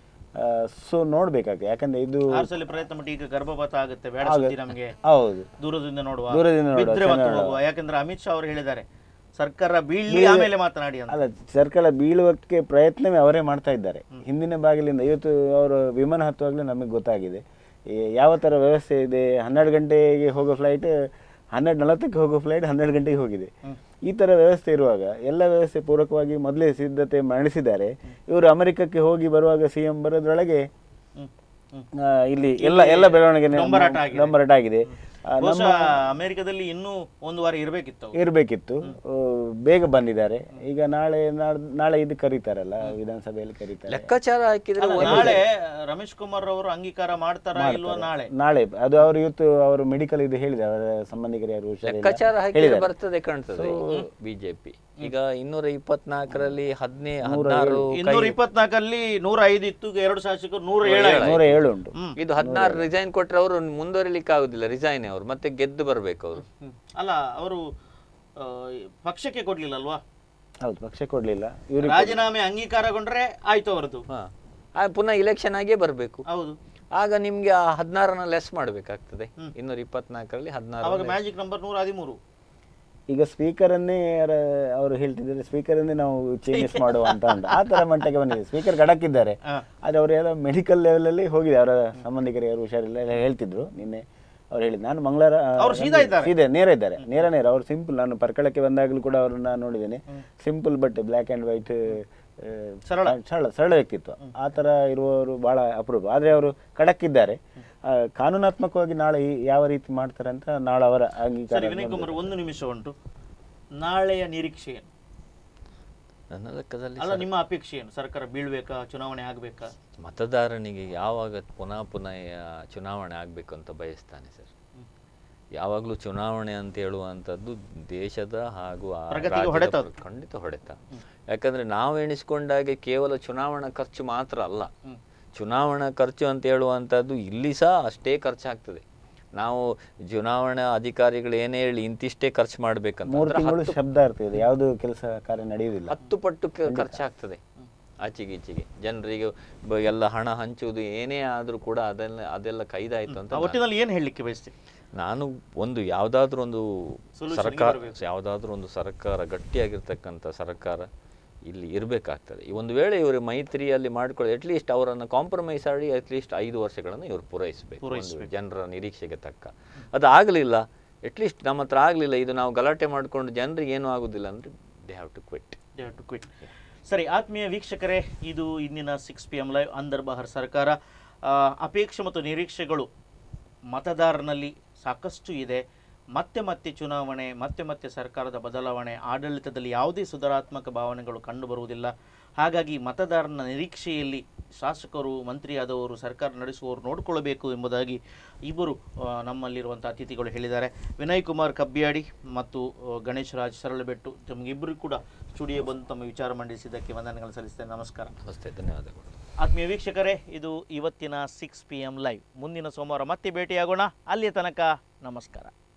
ಸೊ ನೋಡ್ಬೇಕಾಗ್ತದೆ ಯಾಕಂದ್ರೆ ಇದು ಆರು ಸಲ ಪ್ರಯತ್ನ ಮಾಡಿ ಈಗ ಗರ್ಭಪಾತ ಆಗುತ್ತೆ ಬೇಡ ಸುದ್ದಿ ನಮಗೆ ಹೌದು ದೂರದಿಂದ ನೋಡುವ ದೂರದಿಂದ ನೋಡುವ, ಬಿದ್ರೆ ಮತ್ತೆ ಚೆನ್ನಾಗಿ ಹೋಗುವ ಯಾಕಂದ್ರೆ ಅಮಿತ್ ಶಾ ಅವರು ಹೇಳಿದ್ದಾರೆ ಸರ್ಕಾರ ಬೀಳ್ಲಿ ಆಮೇಲೆ ಮಾತನಾಡಿ ಅಂತ ಅಲ್ಲ ಸರ್ಕಾರ ಬೀಳುವಕ್ಕೆ ಪ್ರಯತ್ನವೇ ಅವರೇ ಮಾಡ್ತಾ ಇದ್ದಾರೆ ಹಿಂದಿನ ಬಾಗಿಲಿಂದ ಇವತ್ತು ಅವರು ವಿಮಾನ ಹತ್ತುವಾಗಲೇ ನಮಗೆ ಗೊತ್ತಾಗಿದೆ ಈ ಯಾವ ಥರ ವ್ಯವಸ್ಥೆ ಇದೆ ಹನ್ನೆರಡು ಗಂಟೆಗೆ ಹೋಗೋ ಫ್ಲೈಟ್ ಹನ್ನೆರಡು ನಲವತ್ತಕ್ಕೆ ಹೋಗೋ ಫ್ಲೈಟ್ ಹನ್ನೆರಡು ಗಂಟೆಗೆ ಹೋಗಿದೆ ಈ ಥರ ವ್ಯವಸ್ಥೆ ಇರುವಾಗ ಎಲ್ಲ ವ್ಯವಸ್ಥೆ ಪೂರಕವಾಗಿ ಮೊದಲೇ ಸಿದ್ಧತೆ ಮಾಡಿಸಿದ್ದಾರೆ ಇವರು ಅಮೆರಿಕಕ್ಕೆ ಹೋಗಿ ಬರುವಾಗ ಸಿ ಎಂ ಬರೋದ್ರೊಳಗೆ ಹ್ಮ್ ಹ್ಮ್ ಆ, ಇಲ್ಲಿ ಎಲ್ಲ ಎಲ್ಲ ಬೆಳವಣಿಗೆ ಡೊಂಬರಾಟ ಆಗಿದೆ. ಡೊಂಬರಾಟ ಆಗಿದೆ ಆ, ಬಹುಶಃ ನಮ್ಮ ಅಮೆರಿಕದಲ್ಲಿ ಇನ್ನೂ ಒಂದು ವಾರ ಇರಬೇಕಿತ್ತು ಇರಬೇಕಿತ್ತು ಬೇಗ ಬಂದಿದ್ದಾರೆ ಈಗ ನಾಳೆ ನಾಡ್- ನಾಳೆ ಇದು ಕರೀತಾರಲ್ಲ ವಿಧಾನಸಭೆಯಲ್ಲಿ ಕರೀತಾರೆ ಲೆಕ್ಕಾಚಾರ ಹಾಕಿದ್ರೆ ಅಲ್ಲ, ಒಂದು- ನಾಳೆ ರಮೇಶ್ ಕುಮಾರ್ ಅವರು ಅಂಗೀಕಾರ ಮಾಡ್ತಾರಾ ಇಲ್ವಾ ನಾಳೆ ನಾಳೆ ಅದು ಅವರು ಇವತ್ತು ಅವರು ಮೆಡಿಕಲ್ ಇದು ಹೇಳಿದೆ ಅವರ ಸಂಬಂಧಿಕರು ಯಾರು ಹುಷಾರಿಲ್ಲ ಲೆಕ್ಕಾಚಾರ ಹಾಕಿದ್ರೆ ಹೇಳಿದ್ದಾರೆ. ಬರ್ತದೆ ಕಾಣ್ತದೆ ಬಿಜೆಪಿ ಈಗ ಇನ್ನೂರ ಇಪ್ಪತ್ನಾಲ್ಕರಲ್ಲಿ ಹದಿನೇ ಹದಿನಾರು ಇನ್ನೂರ ಇಪ್ಪತ್ನಾಲ್ಕಲ್ಲಿ ನೂರ ಐದು ಇತ್ತು ಈಗ ಎರಡು ಶಾಸಕರು ನೂರ ಏಳು ಆಯ್ತು. ನೂರ ಏಳು ಉಂಟು ಇದು ಹದಿನಾರು ರಿಸೈನ್ ಕೊಟ್ರೆ ಅವರು ಮುಂದುವರಿಲಿಕ್ಕೆ ಆಗುದಿಲ್ಲ ರಿಸೈನ್ ಅವರು ಮತ್ತೆ ಗೆದ್ದು ಬರ್ಬೇಕು ಅವರು ಹ್ಮ್. ಅಲ್ಲ ಅವರು ಆ, ಪಕ್ಷಕ್ಕೆ ಕೊಡ್ಲಿಲ್ಲ ಅಲ್ವಾ ಹೌದು ಪಕ್ಷ ಕೊಡ್ಲಿಲ್ಲ ಇವ್ರಿಗೆ ರಾಜೀನಾಮೆ ಅಂಗೀಕಾರಗೊಂಡ್ರೆ ಆಯ್ತು ಅವರದ್ದು ಹಾ ಆ, ಪುನಃ ಇಲೆಕ್ಷನ್ ಆಗೇ ಬರಬೇಕು ಹೌದು ಆಗ ನಿಮ್ಗೆ ಆ ಹದಿನಾರನ್ನ ಲೆಸ್ ಮಾಡ್ಬೇಕಾಗ್ತದೆ ಇನ್ನೂರ ಇಪ್ಪತ್ನಾಲ್ಕರಲ್ಲಿ ಹದಿನಾರು ಅವಾಗ ಮ್ಯಾಜಿಕ್ ನಂಬರ್ ನೂರ ಹದಿಮೂರು ಈಗ ಸ್ಪೀಕರ್ ಅನ್ನೇ ಯಾರ ಅವರು ಹೇಳ್ತಿದ್ದಾರೆ ಸ್ಪೀಕರ್ ಅನ್ನೇ ನಾವು ಚೇಂಜಸ್ ಮಾಡುವ ಅಂತ ಉಂಟು ಆ ತರ ಮಟ್ಟಕ್ಕೆ ಬಂದಿದೆ ಸ್ಪೀಕರ್ ಕಡಕ್ಕಿದ್ದಾರೆ ಹಾ. ಆದ್ರೆ ಅವರು ಎಲ್ಲ ಮೆಡಿಕಲ್ ಲೆವೆಲ್ ಅಲ್ಲಿ ಹೋಗಿದೆ ಅವರ ಸಂಬಂಧಿಕರು ಯಾರು ಹುಷಾರಿಲ್ಲ ಎಲ್ಲ ಹೇಳ್ತಿದ್ರು ನಿನ್ನೆ ಅವ್ರು ಹೇಳಿದ್ರು ನಾನು ಮಂಗಳವಾರ ಅವ್ರು ಸೀದಾ ಇದ್ದಾರೆ? ಸೀದಾ ನೇರ ಇದ್ದಾರೆ ನೇರ ನೇರ ಅವ್ರು ಸಿಂಪಲ್ ನಾನು ಪರ್ಕಳಕ್ಕೆ ಬಂದಾಗಲೂ ಕೂಡ ಅವ್ರನ್ನ ನೋಡಿದ್ದೇನೆ simple but black and white ಸರಳ. ಸರಳ ಸರಳ ವ್ಯಕ್ತಿತ್ವ ಆ ಥರ ಇರುವವರು ಬಹಳ ಅಪರೂಪ ಆದರೆ ಅವರು ಖಡಕ್ಕಿದ್ದಾರೆ ಆ, ಕಾನೂನಾತ್ಮಕವಾಗಿ ನಾಳೆ ಈ- ಯಾವ ರೀತಿ ಮಾಡ್ತಾರೆ ಅಂತ ನಾಳೆ ಅವರ ಅಂಗೀಕಾರ ಸರಿ ವಿನಯ್ ಕುಮಾರ್ ಒಂದು ನಿಮಿಷ ಉಂಟು ನಾಳೆಯ ನಿರೀಕ್ಷೆ ಏನು ನನ್ನ ಲೆಕ್ಕದಲ್ಲಿ ಅಲ್ಲ ನಿಮ್ಮ ಅಪೇಕ್ಷೆ ಏನು ಸರ್ಕಾರ ಬೀಳ್ಬೇಕಾ ಚುನಾವಣೆ ಆಗ್ಬೇಕಾ ಮತದಾರನಿಗೆ ಯಾವಾಗ ಪುನಃ ಪುನಃ ಯಾ- ಚುನಾವಣೆ ಆಗಬೇಕು ಅಂತ ಬಯಸ್ತಾನೆ ಸರ್ ಯಾವಾಗಲೂ ಚುನಾವಣೆ ಅಂತ ಹೇಳುವಂಥದ್ದು ದೇಶದ ಹಾಗೂ ಆ ಪ್ರಗತಿಗೆ ರಾಜ್ಯದ ಹೊಡೆತ ಪ್ರ- ಖಂಡಿತ ಹೊಡೆತ ಯಾಕಂದ್ರೆ ನಾವು ಎಣಿಸ್ಕೊಂಡಾಗೆ ಕೇವಲ ಚುನಾವಣಾ ಖರ್ಚು ಮಾತ್ರ ಅಲ್ಲ ಚುನಾವಣಾ ಖರ್ಚು ಅಂತ ಹೇಳುವಂಥದ್ದು ಇಲ್ಲಿ ಸಹ ಅಷ್ಟೇ ಖರ್ಚಾಗ್ತದೆ ನಾವು ಚುನಾವಣಾ ಅಧಿಕಾರಿಗಳು ಏನೇ ಹೇಳಿ ಇಂತಿಷ್ಟೇ ಖರ್ಚು ಮಾಡ್ಬೇಕಂತ ಮೂರು ಅಂದ್ರೆ ತಿಂಗಳು ಹತ್ತು- ಶಬ್ದ ಇರ್ತದೆ ಯಾವುದು ಕೆಲಸ ಕಾರ್ಯ ನಡೆಯುವುದಿಲ್ಲ ಹತ್ತು ಪಟ್ಟು ಕ- ಖರ್ಚಾಗ್ತದೆ ಆಚೆಗೆ ಈಚೆಗೆ ಜನರಿಗೆ ಬ- ಎಲ್ಲ ಹಣ ಹಂಚುವುದು ಏನೇ ಆದ್ರೂ ಕೂಡ ಅದೆಲ್ಲ ಅದೆಲ್ಲ ಕೈದಾಯ್ತು ಅಂತ ಆ ನಾನು- ಒಟ್ಟಿನಲ್ಲಿ ಏನು ಹೇಳಲಿಕ್ಕೆ ಬಯಸ್ತೀವಿ ನಾನು ಒಂದು ಯಾವ್ದಾದ್ರು ಒಂದು Solution ಗೆ ಸರ್ಕಾರ ಬರ್ಬೇಕು. ಯಾವ್ದಾದ್ರು ಒಂದು ಸರ್ಕಾರ ಗಟ್ಟಿಯಾಗಿರ್ತಕ್ಕಂಥ ಸರ್ಕಾರ ಇಲ್ಲಿ ಇರಬೇಕಾಗ್ತದೆ ಈ ಒಂದು ವೇಳೆ ಇವರು ಮೈತ್ರಿಯಲ್ಲಿ ಮಾಡ್ಕೊಳ್ಳಿ ಅಟ್ಲೀಸ್ಟ್ ಅವರನ್ನು ಕಾಂಪ್ರಮೈಸ್ ಆಡಿ ಅಟ್ಲೀಸ್ಟ್ ಐದು ವರ್ಷಗಳನ್ನು ಇವರು ಪೂರೈಸಬೇಕು ಒಂದು ಜನರ ನಿರೀಕ್ಷೆಗೆ ತಕ್ಕ ಅದು ಆಗಲಿಲ್ಲ ಅಟ್ಲೀಸ್ಟ್ ನಮ್ಮ ಹತ್ರ ಆಗಲಿಲ್ಲ ಇದು ನಾವು ಗಲಾಟೆ ಮಾಡಿಕೊಂಡು ಜನರಿಗೆ ಏನೂ ಆಗುದಿಲ್ಲ ಅಂದರೆ they have to quit They have to quit. ಸರಿ ಆತ್ಮೀಯ ವೀಕ್ಷಕರೇ ಇದು ಇಂದಿನ ಸಿಕ್ಸ್ ಪಿ ಎಮ್ ಲೈವ್ ಅಂದರ್ ಬಹರ್ ಸರ್ಕಾರ ಆ, ಅಪೇಕ್ಷೆ ಮತ್ತು ನಿರೀಕ್ಷೆಗಳು ಮತದಾರನಲ್ಲಿ ಸಾಕಷ್ಟು ಇದೆ ಮತ್ತೆ ಮತ್ತೆ ಚುನಾವಣೆ ಮತ್ತೆ ಮತ್ತೆ ಸರ್ಕಾರದ ಬದಲಾವಣೆ ಆಡಳಿತದಲ್ಲಿ ಯಾವುದೇ ಸುಧಾರಾತ್ಮಕ ಭಾವನೆಗಳು ಕಂಡುಬರುವುದಿಲ್ಲ ಹಾಗಾಗಿ ಮತದಾರನ ನಿರೀಕ್ಷೆಯಲ್ಲಿ ಶಾಸಕರು ಮಂತ್ರಿಯಾದವರು ಸರ್ಕಾರ ನಡೆಸುವವರು ನೋಡಿಕೊಳ್ಳಬೇಕು ಎಂಬುದಾಗಿ ಇಬ್ಬರು ಆ, ನಮ್ಮಲ್ಲಿರುವಂಥ ಅತಿಥಿಗಳು ಹೇಳಿದ್ದಾರೆ ವಿನಯ್ ಕುಮಾರ್ ಕಬ್ಬಿಯಾಡಿ ಮತ್ತು ಆ, ಗಣೇಶ್ ರಾಜ್ ಸರಳಬೆಟ್ಟು ತಮಗಿಬ್ಬರು ಕೂಡ ಸ್ಟುಡಿಯೋ ಬಂದು ತಮ್ಮ ವಿಚಾರ ಮಂಡಿಸಿದ್ದಕ್ಕೆ ವಂದನೆಗಳು ಸಲ್ಲಿಸ್ತೇನೆ ನಮಸ್ಕಾರ ನಮಸ್ತೆ ಧನ್ಯವಾದಗಳು ಆತ್ಮೀಯ ವೀಕ್ಷಕರೇ ಇದು ಇವತ್ತಿನ ಸಿಕ್ಸ್ ಪಿ ಎಮ್ ಲೈವ್ ಮುಂದಿನ ಸೋಮವಾರ ಮತ್ತೆ ಭೇಟಿಯಾಗೋಣ ಅಲ್ಲಿಯ ತನಕ ನಮಸ್ಕಾರ